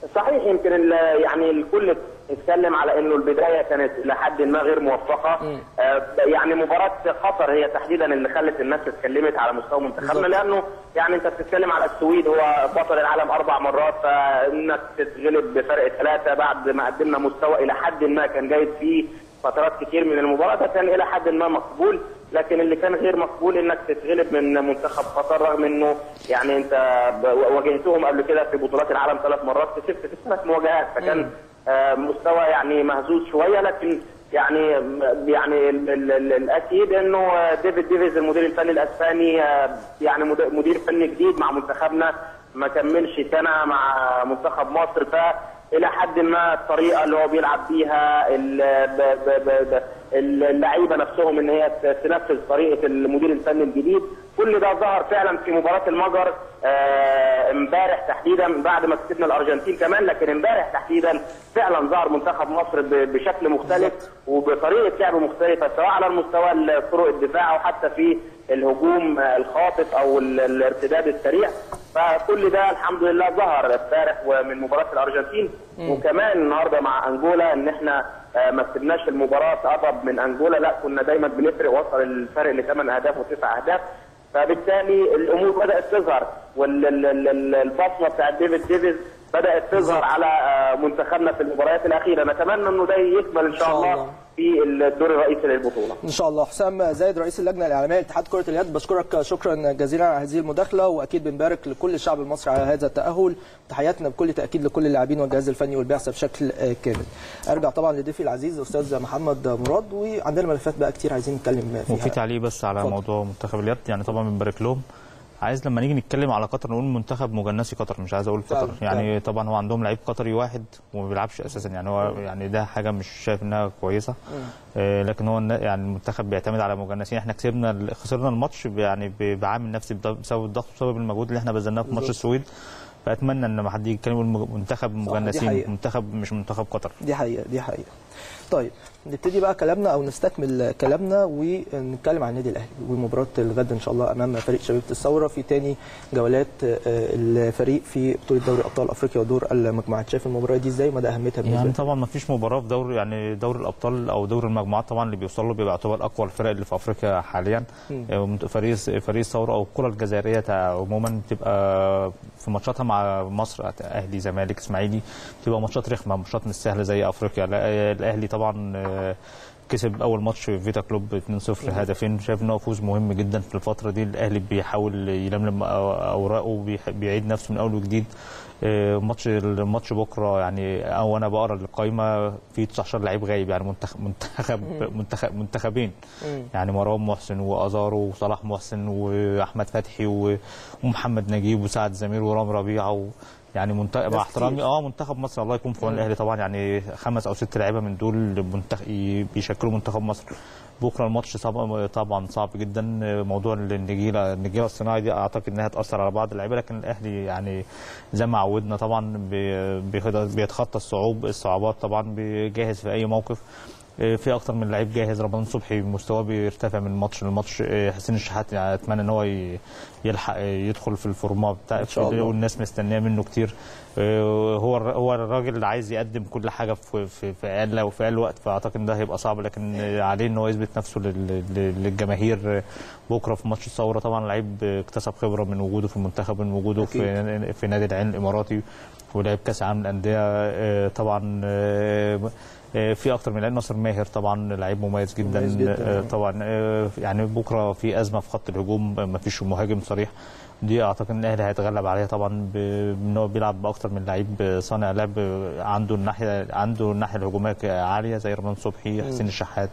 صحيح يمكن ال- يعني الكل اتكلم على انه البدايه كانت الى حد ما غير موفقه آه يعني مباراه قطر هي تحديدا اللي خلت الناس اتكلمت على مستوى منتخبنا لانه يعني انت بتتكلم على السويد هو بطل العالم اربع مرات فانك تتغلب بفرق ثلاثه بعد ما قدمنا مستوى الى حد ما كان جيد فيه فترات كتير من المباراه ده كان الى حد ما مقبول لكن اللي كان غير مقبول انك تتغلب من منتخب قطر رغم انه يعني انت ب- واجهتهم قبل كده في بطولات العالم ثلاث مرات كسبت في ثلاث مواجهات فكان آه، مستوى يعني مهزوز شويه لكن يعني يعني ال- ال- ال- الاكيد انه آه، ديفيد ديفيز المدير الفني الاسباني آه، يعني مد- مدير فني جديد مع منتخبنا ما كملش سنه مع منتخب مصر ف الى حد ما الطريقه اللي هو بيلعب بيها ال- ب- ب- ب- ب- اللعيبه نفسهم ان هي ت- تنفذ طريقه المدير الفني الجديد كل ده ظهر فعلا في مباراه المجر آه، امبارح تحديدا بعد ما كسبنا الارجنتين كمان لكن امبارح تحديدا فعلا ظهر منتخب مصر ب- بشكل مختلف وبطريقه لعب مختلفه سواء على المستوى ال- طرق الدفاع او حتى في الهجوم آه، الخاطف او ال- الارتداد السريع فكل ده الحمد لله ظهر امبارح ومن مباراه الارجنتين وكمان النهارده مع انجولا ان احنا آه، ما كسبناش المباراه اقرب من انجولا لا كنا دايما بنفرق وصل الفرق لثمان اهداف وتسع اهداف فبالتالي الامور بدات تظهر والبصمه بتاعت ديفيد ديفيز بدات تظهر على آه، منتخبنا في المباريات الاخيره نتمنى انه ده يكمل ان شاء إن شاء الله الله. في الدور الرئيسي للبطوله ان شاء الله حسام زايد رئيس اللجنه الاعلاميه لاتحاد كره اليد بشكرك شكرا جزيلا على هذه المداخله واكيد بنبارك لكل الشعب المصري على هذا التاهل تحياتنا بكل تاكيد لكل اللاعبين والجهاز الفني والبعثه بشكل آه، كامل ارجع طبعا لضيفي العزيز الاستاذ محمد مراد وعندنا ملفات بقى كتير عايزين نتكلم فيها وفي تعليق بس على اتفضل. موضوع منتخب اليد يعني طبعا بنبارك لهم عايز لما نيجي نتكلم على قطر نقول منتخب مجنسي قطر مش عايز اقول فعلا، قطر يعني طبعا هو عندهم لعيب قطري واحد وما بيلعبش اساسا يعني هو يعني ده حاجه مش شايف انها كويسه آه لكن هو النا- يعني المنتخب بيعتمد على مجنسين احنا كسبنا ال- خسرنا الماتش ب- يعني ب- بعامل نفسي بض- بسبب الضغط بسبب المجهود اللي احنا بذلناه في ماتش بالظبط. السويد فاتمنى ان ما حد يجي يتكلم يقول مج- منتخب دي مجنسين حقيقة. منتخب مش منتخب قطر دي حقيقه دي حقيقه طيب نبتدي بقى كلامنا او نستكمل كلامنا ونتكلم عن النادي الاهلي ومباراه الغد ان شاء الله امام فريق شبيبه الثوره في تاني جولات آه، الفريق في بطوله دوري ابطال افريقيا ودور المجموعات شايف المباراه دي ازاي مدى اهميتها بالنسبه يعني لك؟ طبعا ما فيش مباراه في دوري يعني دوري الابطال او دوري المجموعات طبعا اللي بيوصل له بيبقى يعتبر اقوى الفرق اللي في افريقيا حاليا آه، فريق فريق الثوره او الكره الجزائريه تع- عموما بتبقى في ماتشاتها مع مصر اهلي زمالك اسماعيلي بتبقى ماتشات رخمه ماتشات مش سهله زي افريقيا لا، الاهلي طبعا آه، كسب اول ماتش في فيتا كلوب 2-0 هدفين شايف ان هو فوز مهم جدا في الفتره دي الاهلي بيحاول يلملم أو- اوراقه وبيح- بيعيد نفسه من اول وجديد آه، ماتش الماتش بكره يعني او انا بقرا القائمه في 19 لعيب غايب يعني منتخب منتخب منتخب منتخبين يعني مروان محسن وازارو وصلاح محسن واحمد فتحي و- ومحمد نجيب وسعد زمير ورام ربيعه و يعني منت... مع كتير. احترامي اه منتخب مصر الله يكون في عون الاهلي طبعا يعني خمس او ست لعيبه من دول منتخ... ي- بيشكلوا منتخب مصر بكره الماتش صعب طبعا صعب جدا موضوع النجيله النجيله الصناعي دي اعتقد انها تاثر على بعض اللعيبه لكن الاهلي يعني زي ما عودنا طبعا بي- بيخد- بيتخطى الصعوب الصعوبات طبعا بيجهز في اي موقف آه، في اكتر من لعيب جاهز رمضان صبحي مستواه بيرتفع من ماتش لماتش آه، حسين الشحات يعني اتمنى ان هو ي- يلحق آه، يدخل في الفورمات بتاع إن شاء الله. والناس مستنيه منه كتير آه، هو الر- هو الراجل اللي عايز يقدم كل حاجه في في في اقل وفي اقل وقت فاعتقد ان ده هيبقى صعب لكن آه، عليه ان هو يثبت نفسه لل- لل- للجماهير آه، بكره في ماتش الثوره طبعا لعيب آه، اكتسب خبره من وجوده في المنتخب من وجوده في في نادي العين الاماراتي ولعب كاس عالم الانديه آه، طبعا آه، آه، في اكتر من لعيب ناصر ماهر طبعا لعيب مميز جدا, مميز جداً. آه، طبعا آه، يعني بكره في ازمه في خط الهجوم ما فيش مهاجم صريح دي اعتقد ان الاهلي هيتغلب عليها طبعا ب- بان هو بيلعب باكتر من لعيب صانع لعب عنده الناحيه عنده الناحيه الهجوميه عاليه زي رمضان صبحي حسين الشحات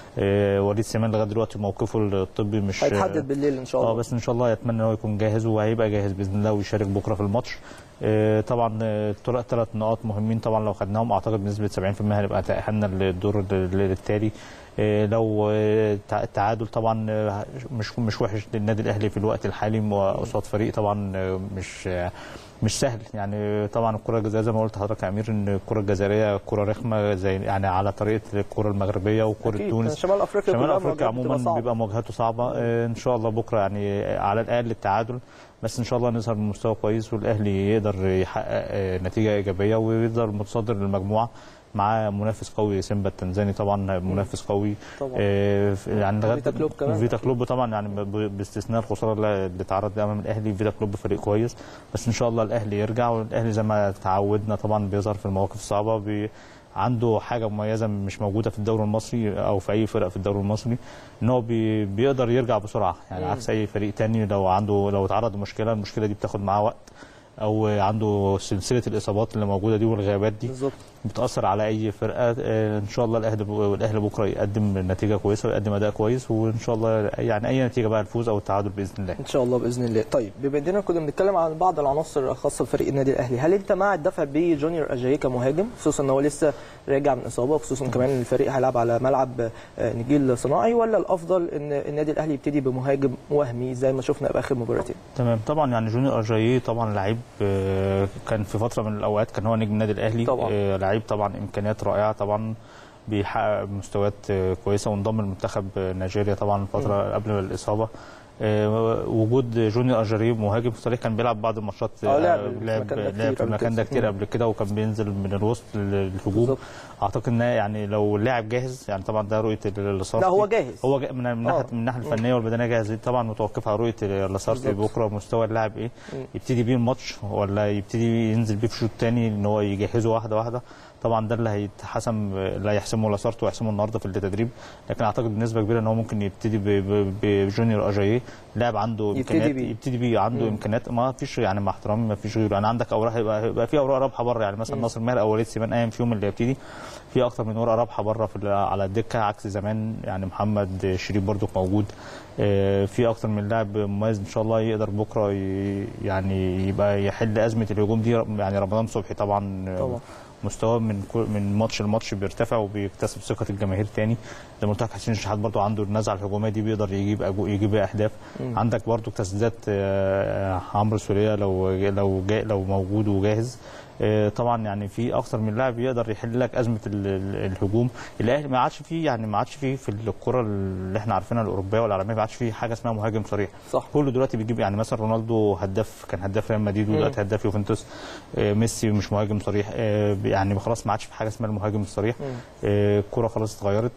آه، وليد سليمان لغايه دلوقتي موقفه الطبي مش هيتحدد بالليل ان شاء اه الله بس ان شاء الله يتمنى ان هو يكون جاهز وهيبقى جاهز باذن الله ويشارك بكره في الماتش آه، طبعا ثلاث نقاط مهمين طبعا لو خدناهم اعتقد بنسبه 70% هنبقى تاهلنا للدور ال- التالي آه، لو آه، تع- التعادل طبعا آه، مش مش وحش للنادي الاهلي في الوقت الحالي قصاد فريق طبعا آه، مش آه، مش سهل يعني طبعا الكره الجزائريه زي ما قلت لحضرتك يا امير ان الكره الجزائريه كره رخمه زي يعني على طريقه الكره المغربيه وكره أكيد. تونس شمال افريقيا شمال كلها افريقيا مواجهات بتبقى عموما صعبة. بيبقى مواجهاته صعبه آه، ان شاء الله بكره يعني على الاقل التعادل بس ان شاء الله نظهر بمستوى كويس والاهلي يقدر يحقق آه، نتيجه ايجابيه ويقدر متصدر المجموعه مع منافس قوي سيمبا التنزاني طبعا منافس قوي طبعا. آه، في- يعني لغايه فيتا كلوب كمان. فيتا كلوب طبعا يعني ب- باستثناء الخساره اللي اللي اتعرض لها امام الاهلي فيتا كلوب فريق كويس بس ان شاء الله الاهلي يرجع والاهلي زي ما تعودنا طبعا بيظهر في المواقف الصعبه بي عنده حاجه مميزه مش موجوده في الدوري المصري او في اي فرق في الدوري المصري ان هو بي بيقدر يرجع بسرعه يعني مم. عكس اي فريق تاني لو عنده لو اتعرض لمشكله المشكله دي بتاخد معاه وقت او عنده سلسله الاصابات اللي موجوده دي والغيابات دي بالظبط بتاثر على اي فرقه آه، ان شاء الله الاهلي والاهلي بكره يقدم نتيجه كويسه ويقدم اداء كويس وان شاء الله يعني اي نتيجه بقى الفوز او التعادل باذن الله ان شاء الله باذن الله طيب بما اننا كنا بنتكلم عن بعض العناصر الخاصه بفريق النادي الاهلي هل انت مع الدفع بجونيور اجاي كمهاجم خصوصا ان هو لسه راجع من اصابه وخصوصا كمان إن الفريق هيلعب على ملعب آه، نجيل صناعي ولا الافضل ان النادي الاهلي يبتدي بمهاجم وهمي زي ما شفنا باخر مباراتين تمام طبعا يعني جونيور اجاييه طبعا لعيب آه، كان في فتره من الاوقات كان هو نجم النادي الاهلي طبعا. آه، لعيب طبعا امكانيات رائعه طبعا بيحقق مستويات آه، كويسه وانضم لمنتخب آه، نيجيريا طبعا فتره قبل الاصابه آه، وجود جونيور اجاييه مهاجم صريح كان بيلعب بعض الماتشات آه، لعب آه، في لعب المكان ده لعب كتير في قبل المكان ده كده. كتير مم. قبل كده وكان بينزل من الوسط للهجوم بالظبط. اعتقد ان يعني لو اللاعب جاهز يعني طبعا ده رؤيه اللصارتي لا هو جاهز هو جا- من من ناحيه آه. من الناحيه الفنيه والبدنيه جاهز دي طبعا متوقفه على رؤيه لاسارتي بالظبط. بكره مستوى اللاعب ايه مم. يبتدي بيه الماتش ولا يبتدي ينزل بيه في شوط تاني ان هو يجهزه واحده واحده طبعا ده اللي هيتحسم اللي هيحسمه لاسارتي ويحسمه النهارده في التدريب لكن اعتقد بنسبه كبيره ان هو ممكن يبتدي ب- ب- بجونيور اجاييه لاعب عنده يبتدي امكانيات بيه. يبتدي بيه عنده مم. امكانيات ما فيش يعني مع احترامي ما فيش غيره يعني عندك اوراق هيبقى هيبقى في اوراق رابحه بره يعني مثلا ناصر ماهر او وليد سيمان ايام فيهم اللي يبتدي في اكتر من ورقه رابحه بره في ال- على الدكه عكس زمان يعني محمد شريف برضو موجود آه، في اكتر من لاعب مميز ان شاء الله يقدر بكره ي- يعني يبقى يحل ازمه الهجوم دي يعني رمضان صبحي طبعا آه، طبعا. مستواه من كل من ماتش لماتش بيرتفع وبيكتسب ثقه الجماهير تاني زي ما قلت لك حسين الشحات برضو عنده النزعه الهجوميه دي بيقدر يجيب أجو يجيب بيها اهداف مم. عندك برضو تسديدات آه، عمرو سوريا لو لو جا لو موجود وجاهز آه، طبعا يعني في اكثر من لاعب يقدر يحل لك ازمه ال- ال- الهجوم الاهلي ما عادش فيه يعني ما عادش فيه في الكره اللي احنا عارفينها الاوروبيه والعالميه ما عادش فيه حاجه اسمها مهاجم صريح صح كله دلوقتي بيجيب يعني مثلا رونالدو هداف كان هداف ريال مدريد ودلوقتي هداف يوفنتوس آه، ميسي مش مهاجم صريح آه، يعني خلاص ما عادش في حاجه اسمها المهاجم الصريح مم. آه، الكره خلاص اتغيرت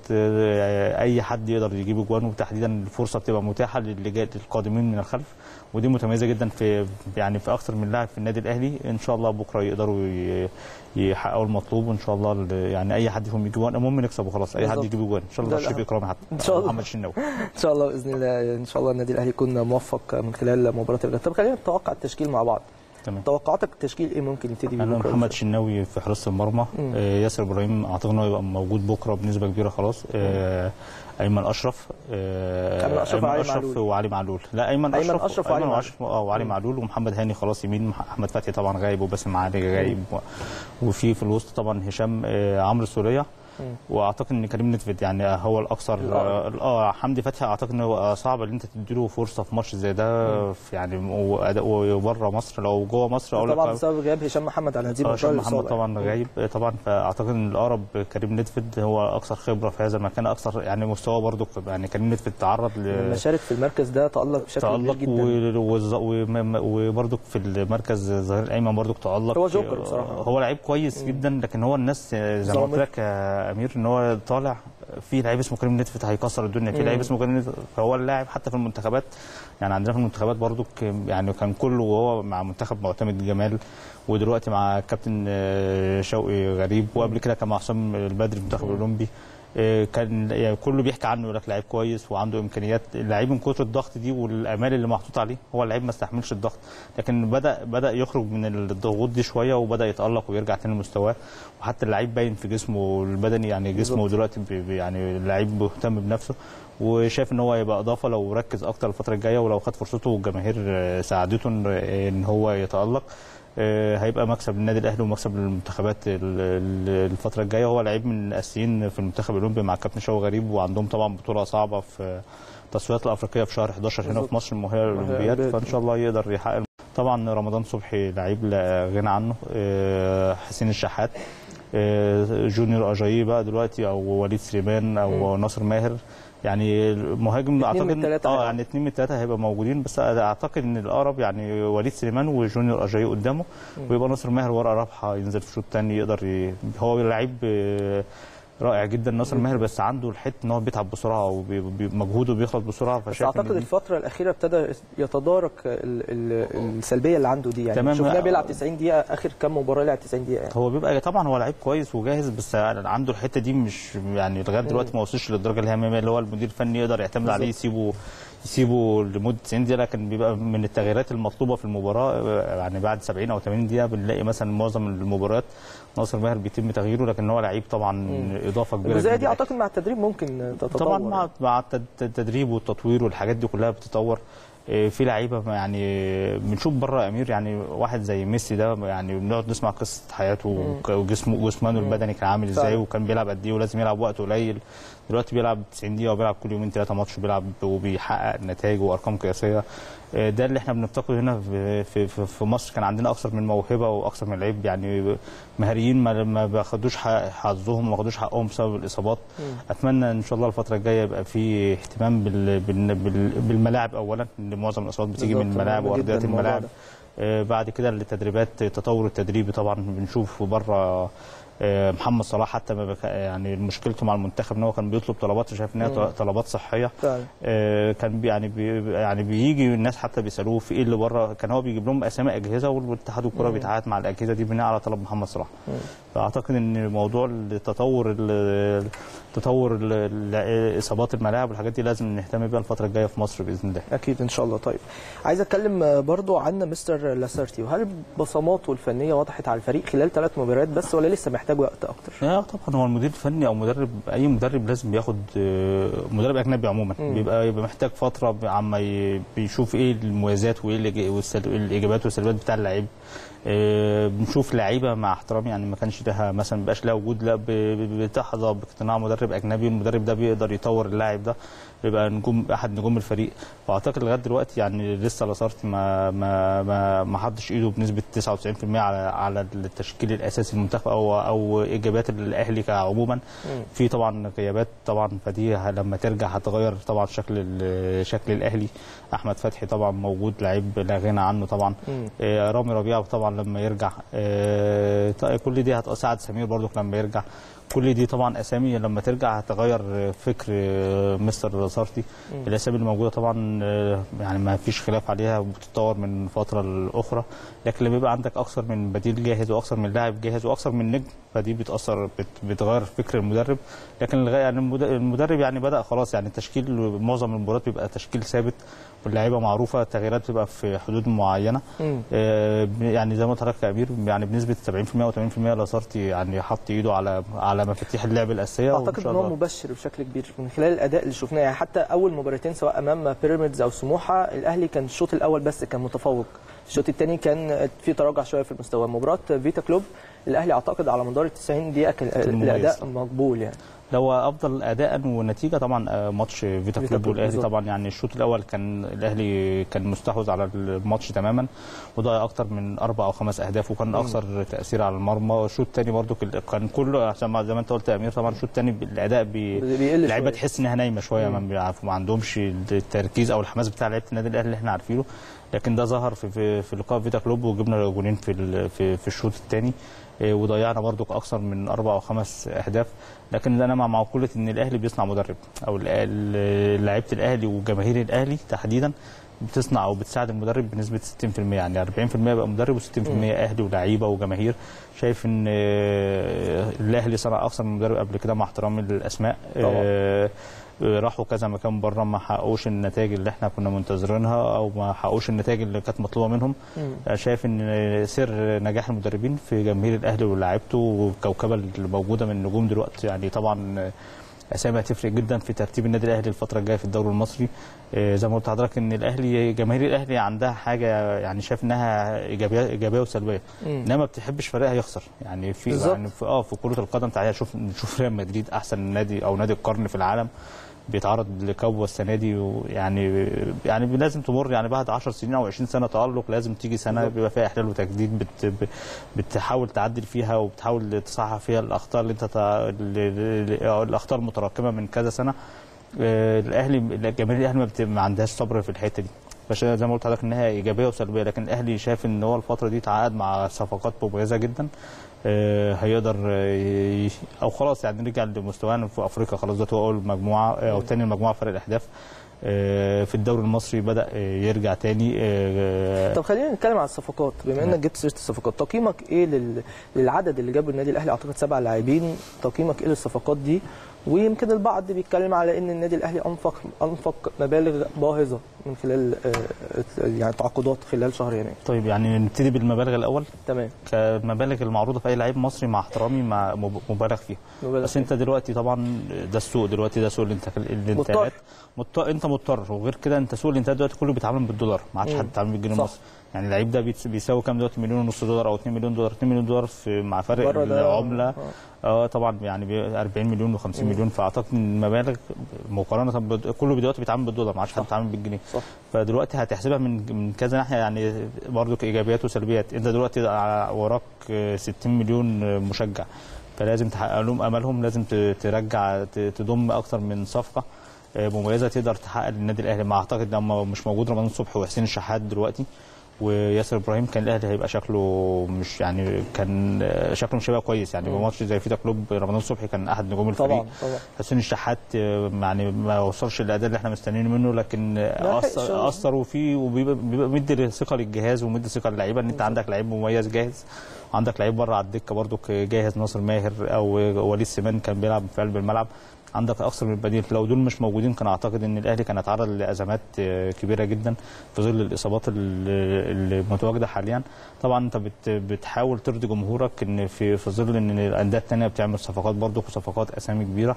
آه، اي حد يقدر يجيب اجوان وتحديدا الفرصه بتبقى متاحه للي جاي- للقادمين من الخلف ودي متميزه جدا في يعني في اكثر من لاعب في النادي الاهلي ان شاء الله بكره يقدروا ي- يحققوا المطلوب وان شاء الله ال- يعني اي حد فيهم يجيب جوان المهم نكسب وخلاص اي حد بالظبط. يجيب جوان ان شاء ده الله شريف الأهم. اكرامي حتى إن شاء الله. محمد الشناوي ان شاء الله باذن الله ان شاء الله النادي الاهلي يكون موفق من خلال مباراه الغد طب خلينا نتوقع التشكيل مع بعض تمام توقعاتك التشكيل ايه ممكن يبتدي بيه انا بكرة؟ محمد شناوي في حراسه المرمى مم. آه، ياسر ابراهيم اعتقد انه يبقى موجود بكره بنسبه كبيره خلاص آه، ايمن اشرف آه، أيمن أشرف وعلي معلول. وعلي معلول لا ايمن أيمن اشرف أشرف وعلي أيمن معلول. أشرف، اه وعلي معلول ومحمد هاني خلاص يمين مح- احمد فتحي طبعا غايب وباسم علي غايب و- وفي في الوسط طبعا هشام آه، عمرو سوريه مم. واعتقد ان كريم نتفت يعني هو الاكثر الأقرب. اه آه، حمدي فتحي اعتقد ان هو صعب ان انت تديله فرصه في ماتش زي ده في يعني واداؤه بره مصر لو جوه مصر اقول طبعا لك بسبب غياب هشام محمد على هذه اه هشام المباراه محمد الإصابة طبعا غايب طبعا فاعتقد ان الاقرب كريم نتفد هو اكثر خبره في هذا المكان اكثر يعني مستواه برضه يعني كريم نتفد تعرض لما ل شارك في المركز ده تألق بشكل كبير تألق جدا وبرضه في المركز الظهير الايمن برضه تألق هو جوكر بصراحة. هو لعيب كويس جدا لكن هو الناس زي ما قلت ظالم. لك يا امير ان هو طالع في لعيب اسمه كريم نتفت هيكسر الدنيا في مم. لعيب اسمه كريم نتفت فهو اللاعب حتى في المنتخبات يعني عندنا في المنتخبات برضو ك- يعني كان كله وهو مع منتخب معتمد جمال ودلوقتي مع كابتن آه، شوقي غريب وقبل كده كان مع حسام البدري في المنتخب الاولمبي آه، كان يعني كله بيحكي عنه يقول لك لعيب كويس وعنده امكانيات اللعيب من كتر الضغط دي والامال اللي محطوط عليه هو اللعيب ما استحملش الضغط لكن بدا بدا يخرج من الضغوط دي شويه وبدا يتالق ويرجع تاني لمستواه وحتى اللعيب باين في جسمه البدني يعني جسمه بالظبط. دلوقتي بي- بي- يعني اللعيب مهتم بنفسه وشايف ان هو هيبقى اضافه لو ركز اكتر الفتره الجايه ولو خد فرصته والجماهير آه، ساعدته ان إن هو يتالق آه، هيبقى مكسب للنادي الاهلي ومكسب للمنتخبات ال- ال- الفتره الجايه هو لعيب من الاساسيين في المنتخب الاولمبي مع كابتن شوقي غريب وعندهم طبعا بطوله صعبه في التصفيات الافريقيه في شهر 11 هنا بالظبط. في مصر المؤهله للاولمبياد الأولمبياد. فان شاء الله يقدر يحقق طبعا رمضان صبحي لعيب لا غنى عنه آه، حسين الشحات آه، جونيور اجايي بقى دلوقتي او وليد سليمان او ناصر ماهر يعني المهاجم اتنين من اعتقد التلاتة اه هيبقوا. يعني اثنين من الثلاثه هيبقى موجودين بس اعتقد ان الاقرب يعني وليد سليمان وجونيور اجايي قدامه ويبقى ناصر ماهر ورقه رابحه ينزل في الشوط الثاني يقدر ي... هو لعيب آه، رائع جدا ناصر ماهر بس عنده الحته ان هو بيتعب بسرعه ومجهوده بيخلص بسرعه بس فشايف إن اعتقد دي- الفتره الاخيره ابتدى يتدارك ال- ال- السلبيه اللي عنده دي يعني تمام. شفناه بيلعب 90 دقيقه اخر كام مباراه لعب 90 دقيقه يعني. هو بيبقى طبعا هو لعيب كويس وجاهز بس عنده الحته دي مش يعني لغايه دلوقتي ما وصلش للدرجه اللي هي مية- اللي هو المدير الفني يقدر يعتمد عليه يسيبه يسيبه لمده 90 دقيقه لكن بيبقى من التغييرات المطلوبه في المباراه يعني بعد 70 او 80 دقيقه بنلاقي مثلا معظم المباريات ناصر ماهر بيتم تغييره لكن هو لعيب طبعا اضافه كبيره الجزئيه جداً. دي اعتقد مع التدريب ممكن تتطور طبعا مع مع التد- التدريب والتطوير والحاجات دي كلها بتتطور إيه، في لعيبه يعني بنشوف بره يا امير يعني واحد زي ميسي ده يعني بنقعد نسمع قصه حياته وك- وجسمه جسمانه البدني كان عامل ازاي فعلا. وكان بيلعب قد ايه ولازم يلعب وقت قليل دلوقتي بيلعب 90 دقيقه وبيلعب كل يومين ثلاثه ماتش وبيلعب وبيحقق نتائج وارقام قياسيه إيه، ده اللي احنا بنفتقده هنا في في في- في مصر كان عندنا اكثر من موهبه واكثر من لعيب يعني مهاريين ما ما بياخدوش حق- حظهم وما بياخدوش حقهم بسبب الاصابات اتمنى ان شاء الله الفتره الجايه يبقى في اهتمام بال بال بال بالملاعب اولا ان معظم الاصابات بتيجي من بالظبط، الملاعب مهم جداً وارضيات الموضوع الملاعب ده. آه، بعد كده التدريبات التطور التدريبي طبعا بنشوف بره آه، محمد صلاح حتى ما بك... يعني مشكلته مع المنتخب ان هو كان بيطلب طلبات شايف ان هي طلبات صحيه فعلا. آه، كان بي يعني بي يعني بيجي الناس حتى بيسالوه في ايه اللي بره كان هو بيجيب لهم اسامي اجهزه والاتحاد الكوره بيتعاقد مع الاجهزه دي بناء على طلب محمد صلاح فاعتقد ان موضوع التطور ال- تطور ال- ال- اصابات الملاعب والحاجات دي لازم نهتم بيها الفتره الجايه في مصر باذن الله اكيد ان شاء الله طيب عايز اتكلم آه، برضو عن مستر لاسارتي وهل بصماته الفنيه وضحت على الفريق خلال ثلاث مباريات بس ولا لسه محتاج وقت اكتر اه طبعا هو المدير الفني او مدرب اي مدرب لازم بياخد آه، مدرب اجنبي عموما مم. بيبقى يبقى محتاج فتره عما ي- بيشوف ايه المميزات وايه الإج- والسل- الايجابيات والسلبيات بتاع اللعيب آه، بنشوف لعيبه مع احترامي يعني ما كانش لها مثلا ما بقاش لها وجود لا ب- ب- بتحظى باقتناع مدرب اجنبي والمدرب ده بيقدر يطور اللاعب ده يبقى نجوم احد نجوم الفريق واعتقد لغايه دلوقتي يعني لسه لاسارتي ما ما ما ما حطش ايده بنسبه 99% على على التشكيل الاساسي للمنتخب او او ايجابيات الاهلي عموما في طبعا غيابات طبعا فدي ه- لما ترجع هتغير طبعا شكل ال- شكل الاهلي احمد فتحي طبعا موجود لعيب لا غنى عنه طبعا مم. آه، رامي ربيعه طبعا لما يرجع آه، ط- كل دي هتساعد سمير برضو لما يرجع كل دي طبعا اسامي لما ترجع هتغير فكر آه، مستر سارتي الاسامي اللي موجوده طبعا آه، يعني ما فيش خلاف عليها وبتتطور من فتره لاخرى لكن لما يبقى عندك اكثر من بديل جاهز واكثر من لاعب جاهز واكثر من نجم فدي بتاثر بت- بتغير فكر المدرب لكن الغ- يعني المد- المدرب يعني بدا خلاص يعني التشكيل معظم المباريات بيبقى تشكيل ثابت واللعيبه معروفه التغييرات بتبقى في حدود معينه مم. آه، يعني زي ما قلت لحضرتك يا امير يعني بنسبه 70% او 80% لاسارتي يعني حط ايده على على مفاتيح اللعب الاساسيه وإن اعتقد شاء ان هو الله- مبشر بشكل كبير من خلال الاداء اللي شفناه يعني حتى اول مباراتين سواء امام بيراميدز او سموحه الاهلي كان الشوط الاول بس كان متفوق الشوط الثاني كان في تراجع شويه في المستوى مباراه فيتا كلوب الاهلي اعتقد على مدار ال 90 دقيقه كان كان مميز. الاداء مقبول يعني لو افضل اداء ونتيجه طبعا آه، ماتش فيتا فيتا كلوب كلوب والاهلي بالظبط. طبعا يعني الشوط الاول كان الاهلي كان مستحوذ على الماتش تماما وضيع اكتر من اربع او خمس اهداف وكان اكثر تاثير على المرمى الشوط الثاني برضو كان كله عشان ما- زي ما انت قلت يا امير طبعا الشوط الثاني الاداء بي بيقل اللعيبه شوية. تحس انها نايمه شويه ما, بيعرفوا- ما عندهمش التركيز او الحماس بتاع لعيبه النادي الاهلي اللي احنا عارفينه لكن ده ظهر في في, في لقاء فيتا كلوب وجبنا جولين في ال- في, في الشوط الثاني وضيعنا برضو اكثر من اربع او خمس اهداف لكن انا مع معقوله ان الاهلي بيصنع مدرب او ال- ال- لعيبه الاهلي وجماهير الاهلي تحديدا بتصنع او بتساعد المدرب بنسبه 60% يعني 40% يبقى مدرب و60% اهلي ولاعيبه وجماهير شايف ان آه، الاهلي صنع اكثر من مدرب قبل كده مع احترامي للاسماء طبعا. آه، راحوا كذا مكان بره ما حققوش النتائج اللي احنا كنا منتظرينها او ما حققوش النتائج اللي كانت مطلوبه منهم مم. شايف ان سر نجاح المدربين في جماهير الاهلي ولاعيبته والكوكبه اللي موجوده من النجوم دلوقتي يعني طبعا اسامي هتفرق جدا في ترتيب النادي الاهلي الفتره الجايه في الدوري المصري آه، زي ما قلت لحضرتك ان الاهلي جماهير الاهلي عندها حاجه يعني شايف انها ايجابيه ايجابيه وسلبيه انها ما بتحبش فريقها يخسر يعني في بالظبط. يعني في اه في كره القدم تعالى نشوف نشوف ريال مدريد احسن نادي او نادي القرن في العالم بيتعرض لكبوه السنه دي ويعني يعني لازم تمر يعني بعد 10 سنين او 20 سنه تالق لازم تيجي سنه بيبقى فيها احلال وتجديد بت بتحاول تعدل فيها وبتحاول تصحح فيها الاخطاء اللي انت تع- اللي- اللي- الاخطاء المتراكمه من كذا سنه آه، الاهلي جماهير الاهلي ما, بت- ما عندهاش صبر في الحته دي عشان زي ما قلت لحضرتك انها ايجابيه وسلبيه لكن الاهلي شايف ان هو الفتره دي تعاقد مع صفقات مميزه جدا آه، هيقدر آه، ي- او خلاص يعني نرجع لمستوانا في افريقيا خلاص ده هو اول مجموعه آه، او ثاني مجموعه فرق الاهداف آه، في الدوري المصري بدا آه، يرجع تاني آه، طب خلينا نتكلم عن الصفقات بما انك جبت سيره الصفقات تقييمك ايه لل... للعدد اللي جابه النادي الاهلي اعتقد سبع لاعبين تقييمك ايه للصفقات دي ويمكن البعض بيتكلم على ان النادي الاهلي انفق انفق مبالغ باهظه من خلال آه، يعني تعاقدات خلال شهر يناير طيب يعني نبتدي بالمبالغ الاول تمام كمبالغ المعروضه في اي لعيب مصري مع احترامي مع مب- مبالغ فيها مبالغ بس انت دلوقتي طبعا ده السوق دلوقتي ده سوق الانتق- الانتقالات مضطر انت مضطر وغير كده انت سوق الانتقالات دلوقتي كله بيتعامل بالدولار ما عادش مم. حد بيتعامل بالجنيه صح. المصري يعني اللعيب ده بيتس- بيساوي كام دلوقتي مليون ونص دولار او 2 مليون دولار 2 مليون دولار في مع فرق بره ده- العمله آه. اه طبعا يعني بي- 40 مليون و50 مليون فاعتقد ان المبالغ مقارنه بد- كله دلوقتي بيتعامل بالدولار ما عادش حد بيتعامل بالجنيه صح. فدلوقتي هتحسبها من من كذا ناحيه يعني برضو ايجابيات وسلبيات انت دلوقتي ع- وراك آه، 60 مليون آه، مشجع فلازم تحقق لهم املهم لازم ت- ترجع ت- تضم اكتر من صفقه آه، مميزه تقدر تحقق للنادي الاهلي ما اعتقد لما مش موجود رمضان صبحي وحسين الشحات دلوقتي وياسر ابراهيم كان الاهلي هيبقى شكله مش يعني كان آه، شكله مش هيبقى كويس يعني بماتش زي فيتا كلوب رمضان صبحي كان احد نجوم الفريق طبعا طبعا حسين الشحات آه، يعني ما وصلش للاداء اللي احنا مستنيين منه لكن آه، لا، أثر- شغل. اثروا فيه وبيبقى بيبقى مدي ثقه للجهاز ومدي ثقه للعيبه ان انت عندك لعيب مميز جاهز وعندك لعيب بره على الدكه برضو جاهز ناصر ماهر او وليد سمان كان بيلعب في قلب الملعب عندك اكثر من بديل لو دول مش موجودين كان اعتقد ان الاهلي كان هيتعرض لازمات آه، كبيره جدا في ظل الاصابات اللي اللي متواجده حاليا طبعا انت بت- بتحاول ترضي جمهورك ان في في ظل ان الانديه الثانيه بتعمل صفقات برضو وصفقات اسامي كبيره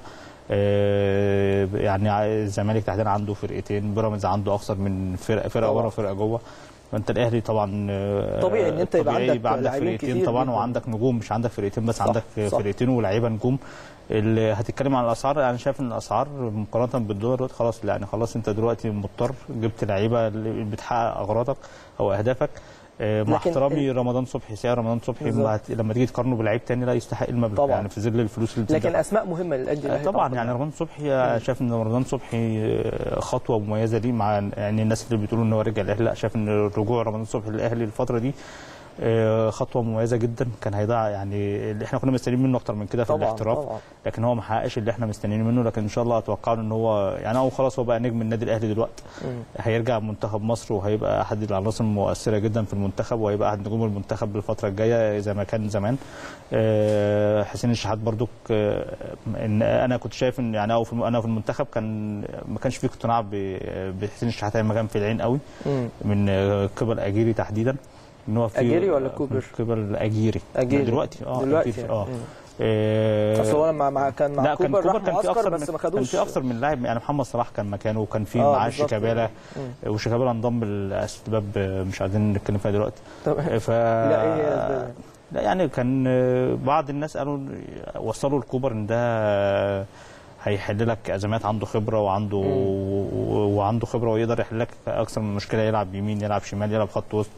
آه، يعني الزمالك تحديدا عنده فرقتين بيراميدز عنده اكثر من فرقه فرقه طبعا. ورا فرقه جوه فانت الاهلي طبعا آه، طبيعي إن أنت يبقى طبيعي عندك يبقى عندك لاعبين فرقتين كتير طبعا جداً. وعندك نجوم مش عندك فرقتين بس صح، عندك صح. فرقتين ولاعيبه نجوم اللي هتتكلم عن الاسعار انا شايف ان الاسعار مقارنه بالدولار دلوقتي خلاص لا يعني خلاص انت دلوقتي مضطر جبت لعيبه اللي بتحقق اغراضك او اهدافك آه، مع لكن- احترامي رمضان صبحي سعر رمضان صبحي بالظبط. ما هت- لما تيجي تقارنه بلعيب تاني لا يستحق المبلغ طبعاً. يعني في ظل الفلوس اللي لكن بتدفع. اسماء مهمه للانديه آه، الأهلي طبعا يعني رمضان صبحي آه، شايف ان رمضان صبحي آه، خطوه مميزه ليه مع يعني الناس اللي بتقول ان هو رجع الاهلي لا شايف ان رجوع رمضان صبحي للاهلي الفتره دي آه، خطوه مميزه جدا كان هيضيع يعني اللي احنا كنا مستنيين منه اكتر من كده في طبعاً، الاحتراف طبعاً. لكن هو ما حققش اللي احنا مستنيين منه لكن ان شاء الله اتوقع له ان هو يعني هو خلاص هو بقى نجم النادي الاهلي دلوقتي هيرجع منتخب مصر وهيبقى احد العناصر المؤثره جدا في المنتخب وهيبقى احد نجوم المنتخب بالفتره الجايه زي ما كان زمان آه، حسين الشحات برضو ان انا كنت شايف ان يعني أو في الم- انا في المنتخب كان ما كانش في اقتناع ب- بحسين الشحات لما كان في العين قوي مم. من آه، قبل اجيري تحديدا ان هو في أجيري ولا كوبر؟ من قبل اجيري أجيري. دلوقتي اه دلوقتي أجيري، يعني. اه مم. آه، اصل هو مع مع كان مع لا كان كوبر كوبر راح كان في معسكر اكثر بس من ما كان خدوش في اكثر من لاعب يعني محمد صلاح كان مكانه وكان في آه، معاه بالظبط. شيكابالا مم. وشيكابالا انضم لاسباب مش عايزين نتكلم فيها دلوقتي طب- ف لا ايه هي الأسباب؟ لا يعني كان بعض الناس قالوا وصلوا الكوبر ان ده هيحل لك ازمات عنده خبره وعنده وعنده خبره ويقدر يحل لك اكثر من مشكله يلعب يمين يلعب شمال يلعب خط وسط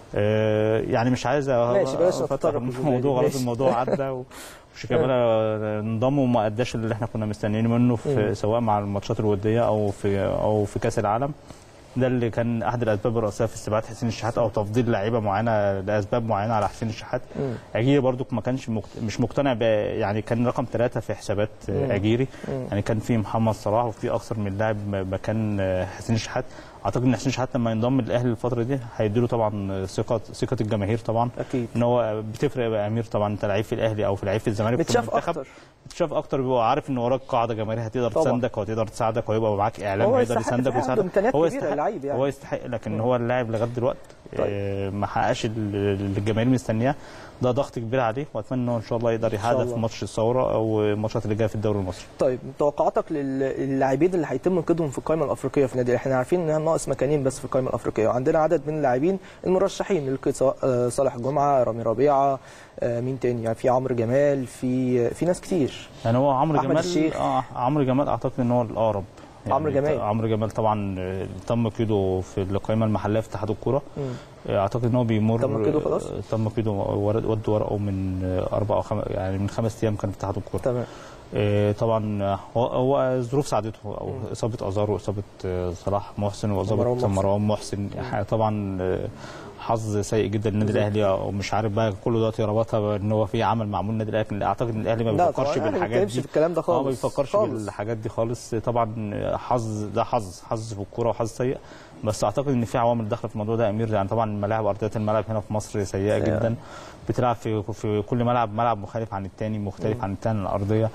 آه، يعني مش عايز أ- ماشي، بلاش أفتح نتطرق الموضوع للجزئية دي. خلاص ماشي. الموضوع عدى وشيكابالا انضم وما اداش اللي احنا كنا مستنيين منه في سواء مع الماتشات الوديه او في او في كاس العالم ده اللي كان احد الاسباب الرئيسيه في استبعاد حسين الشحات او تفضيل لعيبه معينه لاسباب معينه على حسين الشحات مم. اجيري برضو ما كانش مكت... مش مقتنع ب... يعني كان رقم ثلاثة في حسابات مم. اجيري مم. يعني كان في محمد صلاح وفي اكثر من لاعب مكان حسين الشحات اعتقد ان حسين الشحات لما ينضم للاهلي الفتره دي هيديله طبعا ثقه ثقه الجماهير طبعا اكيد ان هو بتفرق يبقى امير طبعا انت لعيب في الاهلي او في لعيب في الزمالك في متشاف المنتخب اكتر بتشاف اكتر بيبقى عارف ان وراك قاعده جماهيريه هتقدر طبعاً. تساندك وهتقدر تساعدك وهيبقى معاك اعلام هو هيقدر يستحق يساندك فعلا، عنده ويساعدك إمكانيات هو كبيرة يستحق كلاعب يعني هو يستحق لكن هو اللاعب لغايه دلوقتي طيب. آه، ما حققش ال- اللي الجماهير مستنياه ده ضغط كبير عليه واتمنى انه ان شاء الله يقدر يحقق الله. في ماتش الثوره او الماتشات اللي جايه في الدوري المصري طيب توقعاتك لل- للاعبين اللي هيتم انقاذهم في القائمه الافريقيه في النادي احنا عارفين ان ناقص مكانين بس في القائمه الافريقيه وعندنا عدد من اللاعبين المرشحين للقيد سواء آه، صالح جمعه رامي ربيعه آه، مين تاني يعني في عمرو جمال في في ناس كتير يعني هو عمرو أحمد جمال الشيخ. اه عمرو جمال اعتقد ان هو الاقرب يعني عمرو جمال. عمرو جمال طبعا آه، تم قيده في القائمه المحليه في اتحاد الكوره مم. آه، اعتقد ان هو بيمر تم قيده خلاص؟ آه، تم قيده ورد ود ورقه من آه، اربع او خمس يعني من خمس ايام كان في اتحاد الكوره تمام آه، طبعا آه، هو هو ظروف ساعدته او اصابه ازار واصابه آه، صلاح محسن مروان واصابه محسن. مروان محسن يعني طبعا آه، حظ سيء جدا للنادي الاهلي ومش عارف بقى كله دلوقتي ربطها ان هو في عمل معمول للنادي الاهلي لكن اعتقد ان الاهلي ما لا بيفكرش طبعاً، الأهلي ما بالحاجات بيتكلمش دي في الكلام ده اه خالص ما بيفكرش خالص. بالحاجات دي خالص طبعا حظ ده حظ حظ في الكوره وحظ سيء بس اعتقد ان في عوامل داخله في الموضوع ده يا امير يعني طبعا الملاعب ارضيه الملعب هنا في مصر سيئه سيئة. جدا بتلعب في في كل ملعب ملعب مختلف عن الثاني مختلف عن الثاني الارضيه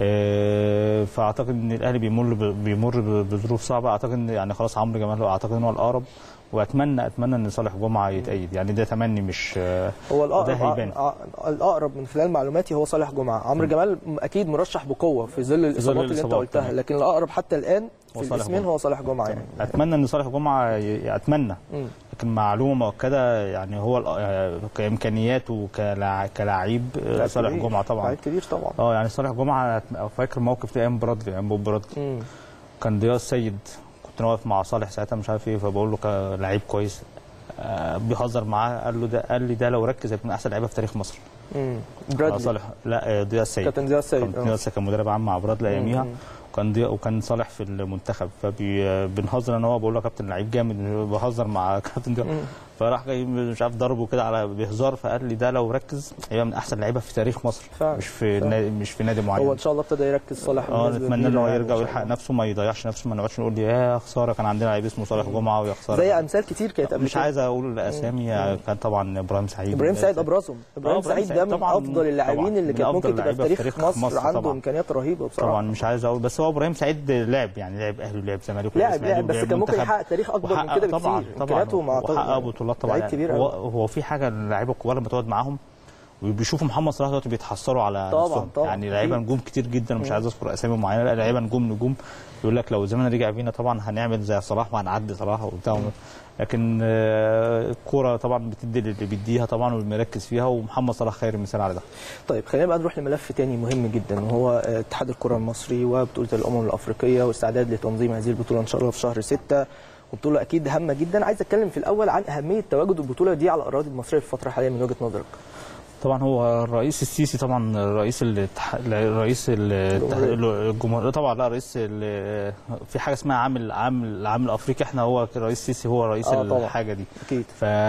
آه، فاعتقد ان الاهلي بيمر ب- بيمر ب- بظروف صعبه اعتقد ان يعني خلاص عمرو جمال هو اعتقد ان هو الاقرب واتمنى اتمنى ان صالح جمعه يتأيد يعني ده تمني مش آه، هو ده الاقرب هيبان ع- ع- الاقرب من خلال معلوماتي هو صالح جمعه عمرو جمال م- اكيد مرشح بقوه في ظل الاصابات اللي انت الإصابات، قلتها تمام. لكن الاقرب حتى الان هو في صالح الاسمين جمعة. هو صالح جمعه يعني اتمنى ان صالح جمعه ي- اتمنى مم. لكن معلومه مؤكده يعني هو الأ- آه، كامكانيات وكلاع- كلاعب آه، لاعب صالح كبير. جمعه طبعا لاعب كبير طبعا اه يعني صالح جمعه أت- فاكر موقف ايام برادلي ايام بوب برادلي مم. كان ضياء السيد كنت انا واقف مع صالح ساعتها مش عارف ايه فبقول له ك- لعيب كويس آه، بيهزر معاه قال له ده قال لي ده لو ركز هيكون احسن لعيبه في تاريخ مصر مم. آه، برادلي صالح لا آه، ضياء السيد كابتن ضياء السيد كان آه. ضياء السيد كان مدرب عام مع برادلي اياميها مم. وكان ضياء وكان صالح في المنتخب فبنهزر انا هو بقول له يا كابتن لعيب جامد بهزر مع كابتن ضياء فراح جاي مش عارف ضربه كده على بهزار فقال لي ده لو ركز هيبقى من احسن لعيبه في تاريخ مصر فعلا. مش في فعلا. نادي مش في نادي معين هو ان شاء الله ابتدى يركز صالح اه بنسبة نتمنى ان كبيرة هو يعني يرجع إن شاء ويلحق الله. نفسه ما يضيعش نفسه ما نقعدش نقول يا خساره كان عندنا لعيب اسمه صالح جمعه ويا خساره زي امثال كتير كانت قبل مش كده. عايز اقول اسامي كان طبعا ابراهيم سعيد ابراهيم سعيد ابرزهم ابراهيم إبراهيم سعيد ده سعيد من طبعاً- افضل اللاعبين طبعاً اللي من كانت أفضل ممكن تبقى في اللعيبة تاريخ مصر عنده طبعاً. امكانيات رهيبه بصراحه طبعا مش عايز اقول بس هو ابراهيم سعيد لعب يعني لعب اهلي ولعب زمالك ولعب لاعب إسماعيلي لاعب بس ولعب كان ممكن منتخب. يحقق تاريخ اكبر من وحقق- كده طبعا بكتير طبعا امكانياته مع وحقق بطولات طبعا لعيب كبير هو, قوي هو في حاجه اللعيبه الكبار لما تقعد معاهم وبيشوفوا محمد صلاح دلوقتي بيتحسروا على طبعاً، نفسهم طبعاً. يعني لعيبه أكيد. نجوم كتير جدا مش عايز اذكر اسامي معينه لا لعيبه نجوم نجوم يقول لك لو زمان رجع بينا طبعا هنعمل زي صلاح وهنعدي صلاح وبتاع لكن آه، الكوره طبعا بتدي اللي بيديها طبعا والمركز فيها ومحمد صلاح خير مثال على ده طيب خلينا بقى نروح لملف تاني مهم جدا وهو آه، اتحاد الكره المصري وبطوله الامم الافريقيه واستعداد لتنظيم هذه البطوله ان شاء الله في شهر 6 وبطوله اكيد هامه جدا عايز اتكلم في الاول عن اهميه تواجد البطوله دي على الاراضي المصريه في الفتره الحاليه من وجهه نظرك طبعا هو الرئيس السيسي طبعا رئيس الاتح... رئيس الاتح... الجمهوريه طبعا لا رئيس ال... في حاجه اسمها عامل عامل العام الافريقي احنا هو الرئيس السيسي هو رئيس آه طبعاً. الحاجه دي اكيد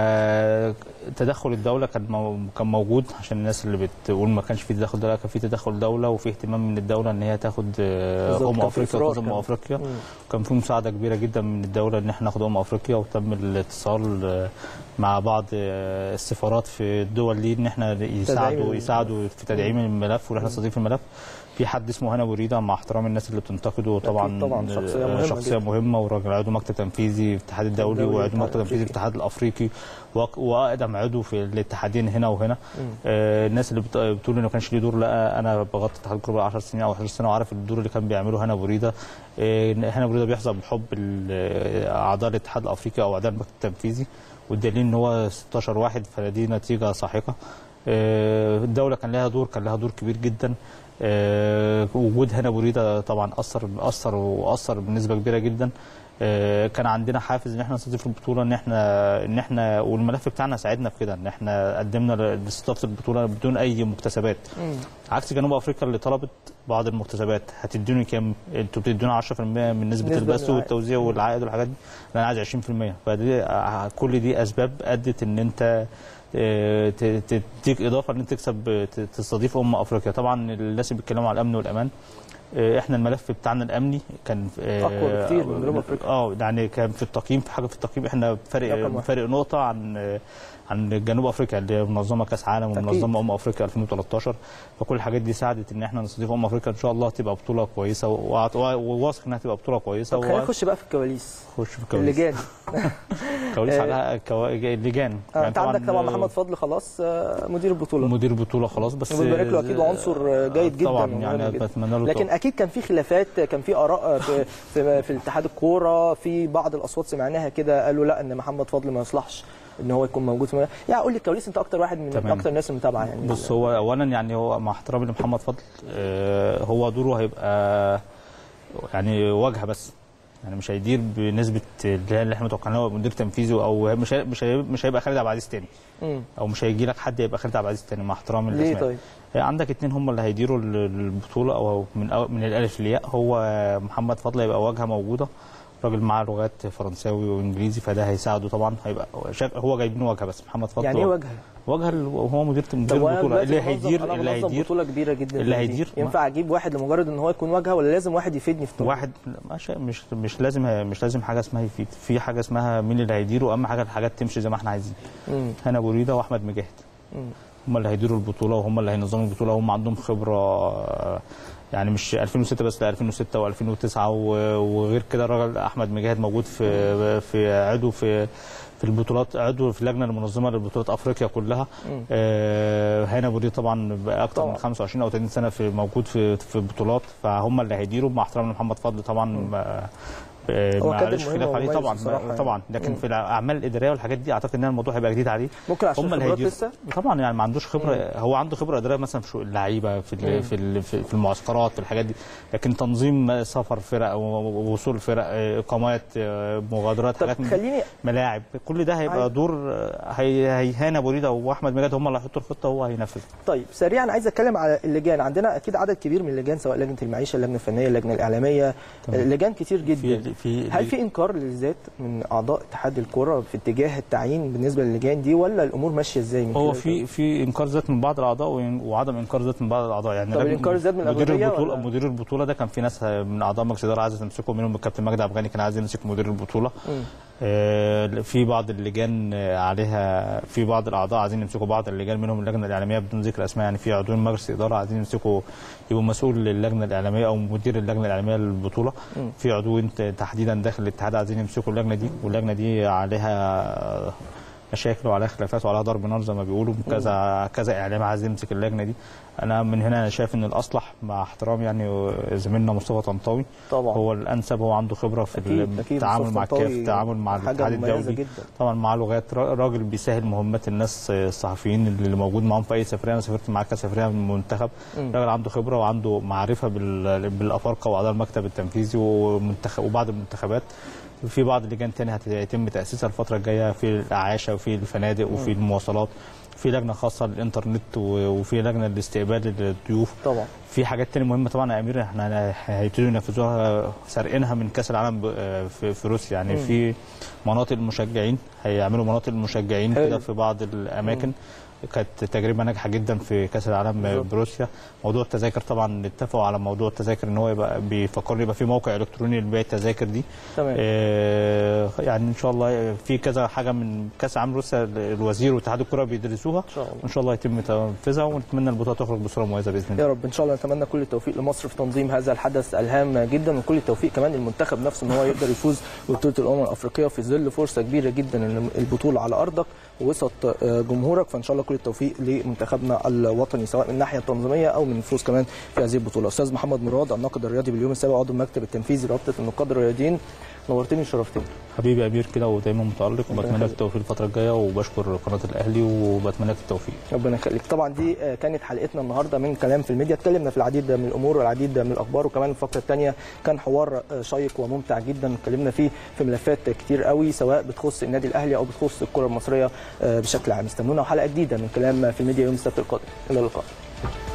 فتدخل الدوله كان مو... كان موجود عشان الناس اللي بتقول ما كانش في تدخل دوله كان في تدخل دوله وفي اهتمام من الدوله ان هي تاخد آه، بالظبط، امم كان في افريقيا إصرار وتنظم كمان. افريقيا مم. كان في مساعده كبيره جدا من الدوله ان احنا ناخد امم افريقيا وتم الاتصال آه، مع بعض آه، السفارات في الدول دي ان احنا يساعدوا ال- يساعدوا في تدعيم الملف وان احنا نستضيف الملف في حد اسمه هنا بريده مع احترام الناس اللي بتنتقده طبعا طبعاً، شخصية آه، مهمة شخصيه جداً. مهمه وراجل عضو مكتب تنفيذي في الاتحاد الدولي الدولي وعضو والاتحاد مكتب تنفيذي في الاتحاد الافريقي وأق- واقدم عضو في الاتحادين هنا وهنا آه، الناس اللي بت- بتقول انه ما كانش ليه دور لا انا بغطي اتحاد الكوره بقى 10 سنين او 11 سنه وعارف الدور اللي كان بيعمله هنا بريده آه، هنا بريده بيحظى بحب ال- آه، اعضاء الاتحاد الافريقي او اعضاء المكتب التنفيذي والدليل ان هو 16 واحد فدي نتيجه ساحقه آه، الدوله كان لها دور كان لها دور كبير جدا آه، وجود هنا بريده طبعا اثر اثر واثر بنسبه كبيره جدا آه، كان عندنا حافز ان احنا نستضيف البطوله ان احنا ان احنا والملف بتاعنا ساعدنا في كده ان احنا قدمنا لاستضافه البطوله بدون اي مكتسبات عكس جنوب افريقيا اللي طلبت بعض المكتسبات هتدوني كام انتوا بتدونا 10% من نسبه نسبة البث من العائد. والتوزيع والعائد والحاجات دي انا عايز 20% فدي آه، كل دي اسباب ادت ان انت آه، ت- ت- تديك اضافه ان انت تكسب ت- تستضيف امم افريقيا طبعا الناس اللي بيتكلموا على الامن والامان آه، احنا الملف بتاعنا الامني كان آه، أقوى بكتير من جنوب أفريقيا. اه يعني كان في التقييم في حاجه في التقييم احنا رقم فرق واحد. فرق نقطه عن آه، عن جنوب افريقيا اللي هي منظمه كاس عالم أكيد. ومنظمه امم افريقيا 2013 فكل الحاجات دي ساعدت ان احنا نستضيف امم افريقيا ان شاء الله تبقى بطوله كويسه وأعت- وواثق انها تبقى بطوله كويسه طب خلينا نخش بقى في الكواليس وخش في الكواليس اللجان كواليس آه، على كوا- اللجان آه، انت عندك طبعا محمد فضل خلاص آه، مدير البطوله مدير بطوله خلاص بس وبنبارك له اكيد عنصر آه، جيد جدا طبعا ومهم يعني جداً. بتمنى له لكن التوفيق. اكيد كان في خلافات كان في اراء في في, في اتحاد الكوره في بعض الاصوات سمعناها كده قالوا لا ان محمد فضل ما يصلحش ان هو يكون موجود في الملعب. يعني قول لي الكواليس انت اكتر واحد من تمام. اكتر الناس المتابعه يعني بص هو اولا يعني هو مع احترامي لمحمد فضل آه، هو دوره هيبقى يعني واجهه بس يعني مش هيدير بنسبه اللي هي اللي احنا متوقعينها هو مدير تنفيذي او مش هي- مش هي- مش هيبقى خالد عبد العزيز تاني مم. او مش هيجي لك حد يبقى خالد عبد العزيز تاني مع احترامي ليه للاسماء طيب؟ هي عندك اتنين هم اللي هيديروا ال- البطوله او من أو من الالف للياء هو محمد فضل هيبقى واجهه موجوده راجل معاه لغات فرنساوي وانجليزي فده هيساعده طبعا هيبقى شاك- هو جايبين واجهه بس محمد فضل يعني ايه واجهه؟ واجهه ال- هو مدير طب مدير وأنا البطوله دلوقتي اللي بنظم- هيدير أنا اللي بنظم هيدير بطوله كبيره جدا اللي زي دي. هيدير- ينفع اجيب واحد لمجرد ان هو يكون واجهه ولا لازم واحد يفيدني في واحد مش مش مش لازم مش لازم حاجه اسمها يفيد في حاجه اسمها مين اللي هيديره اهم حاجه الحاجات تمشي زي ما احنا عايزين مم. هنا بوريده واحمد مجاهد مم. هم اللي هيديروا البطوله وهم اللي هينظموا البطوله هم عندهم خبره آه، يعني مش 2006 بس لا 2006 و2009 وغير كده الراجل احمد مجاهد موجود في في عضو في في البطولات عضو في اللجنه المنظمه لبطولات افريقيا كلها مم. آه، هنا بوري طبعا بقى اكتر طبعا. من 25 او 30 سنه في موجود في في البطولات فهم اللي هيديروا مع احترام محمد فضل طبعا ما- آه، هو كادر معلش مهم خلاف عليه ومميز طبعا بصراحة يعني. طبعا لكن مم. في الاعمال الاداريه والحاجات دي اعتقد ان الموضوع هيبقى جديد عليه ممكن عشان هم اللي خبرات هيديروا لسه طبعا يعني ما عندوش خبره هو عنده خبره اداريه مثلا في شؤون اللعيبه في مم. ال- في ال- في في المعسكرات في الحاجات دي لكن تنظيم سفر فرق ووصول فرق اقامات مغادرات طب حاجات من دي. خليني ملاعب كل ده هيبقى عايز- دور هي هيهان ابو ريده واحمد مجاد هم اللي هيحطوا الخطه وهو هينفذ طيب سريعا عايز اتكلم على اللجان عندنا اكيد عدد كبير من اللجان سواء لجنه المعيشه اللجنه الفنيه اللجنه الاعلاميه تمام. لجان كتير جدا في في هل في انكار للذات من اعضاء اتحاد الكره في اتجاه التعيين بالنسبه للجان دي ولا الامور ماشيه ازاي من هو خلال في في انكار ذات من بعض الاعضاء وإن- وعدم انكار ذات من بعض الاعضاء يعني طب راجل- الإنكار ذات من مدير الأغلبية البطوله ولا؟ مدير البطوله ده كان في ناس من اعضاء مجلس الاداره عايزه تمسكه منهم الكابتن مجدي عبد الغني كان عايز يمسك مدير البطوله مم. آه، في بعض اللجان آه، عليها في بعض الاعضاء عايزين يمسكوا بعض اللجان منهم اللجنه الاعلاميه بدون ذكر اسماء يعني في عضوين مجلس اداره عايزين يمسكوا يبقوا مسؤول للجنه الاعلاميه او مدير اللجنه الاعلاميه للبطوله مم. في عضوين ت- تحديدا داخل الاتحاد عايزين يمسكوا اللجنه دي واللجنه دي عليها مشاكل وعليها خلافات وعليها ضرب نار زي ما بيقولوا كذا كذا اعلام عايز يمسك اللجنه دي انا من هنا انا شايف ان الاصلح مع احترامي يعني زميلنا مصطفى طنطاوي طبعا هو الانسب هو عنده خبره في أكيد، أكيد. التعامل مصطفى مع الكاف طنطاوي التعامل مع حاجة الاتحاد مميزة الدولي جدا. طبعا معاه لغات را- راجل بيسهل مهمات الناس الصحفيين اللي موجود معاهم في اي سفريه انا سافرت معاه كسفريه من المنتخب مم. راجل عنده خبره وعنده معرفه بال- بالافارقه واعضاء المكتب التنفيذي ومنتخب وبعض المنتخبات في بعض اللجان تاني هيتم تاسيسها الفتره الجايه في الاعاشه وفي الفنادق وفي المواصلات في لجنه خاصه للانترنت و- وفي لجنه لاستقبال الضيوف طبعا في حاجات تانية مهمة طبعا يا أمير احنا هيبتدوا ينفذوها سارقينها من كأس العالم ب- في, في روسيا يعني مم. في مناطق المشجعين هيعملوا مناطق المشجعين حلو. كده في بعض الأماكن كانت تجربة ناجحة جدا في كأس العالم بالظبط. بروسيا موضوع التذاكر طبعا اتفقوا على موضوع التذاكر ان هو يبقى بيفكروا يبقى في موقع الكتروني لبيع التذاكر دي تمام آه، يعني ان شاء الله في كذا حاجه من كاس عالم روسيا الوزير واتحاد الكره بيدرسوها ان شاء الله ان شاء الله يتم تنفيذها ونتمنى البطوله تخرج بصوره مميزه باذن الله يا رب ان شاء الله نتمنى كل التوفيق لمصر في تنظيم هذا الحدث الهام جدا وكل التوفيق كمان للمنتخب نفسه ان هو يقدر يفوز ببطوله الامم الافريقيه في ظل فرصه كبيره جدا ان البطوله على ارضك ووسط آه، جمهورك فان شاء الله كل التوفيق لمنتخبنا الوطني سواء من الناحيه التنظيميه او من الفوز كمان في هذه البطوله استاذ محمد مراد الناقد الرياضي باليوم السابع عضو المكتب التنفيذي لرابطه النقاد الرياضيين نورتني وشرفتني حبيبي امير كده ودايما متالق وبتمنى لك يخليك. التوفيق الفتره الجايه وبشكر قناه الاهلي وبتمنى لك التوفيق ربنا يخليك طبعا دي آه، كانت حلقتنا النهارده من كلام في الميديا اتكلمنا في العديد من الامور والعديد من الاخبار وكمان الفقره الثانيه كان حوار آه، شيق وممتع جدا اتكلمنا فيه في ملفات كتير قوي سواء بتخص النادي الاهلي او بتخص الكره المصريه آه، بشكل عام استنونا حلقه جديده من كلام في الميديا يوم السبت القادم الى اللقاء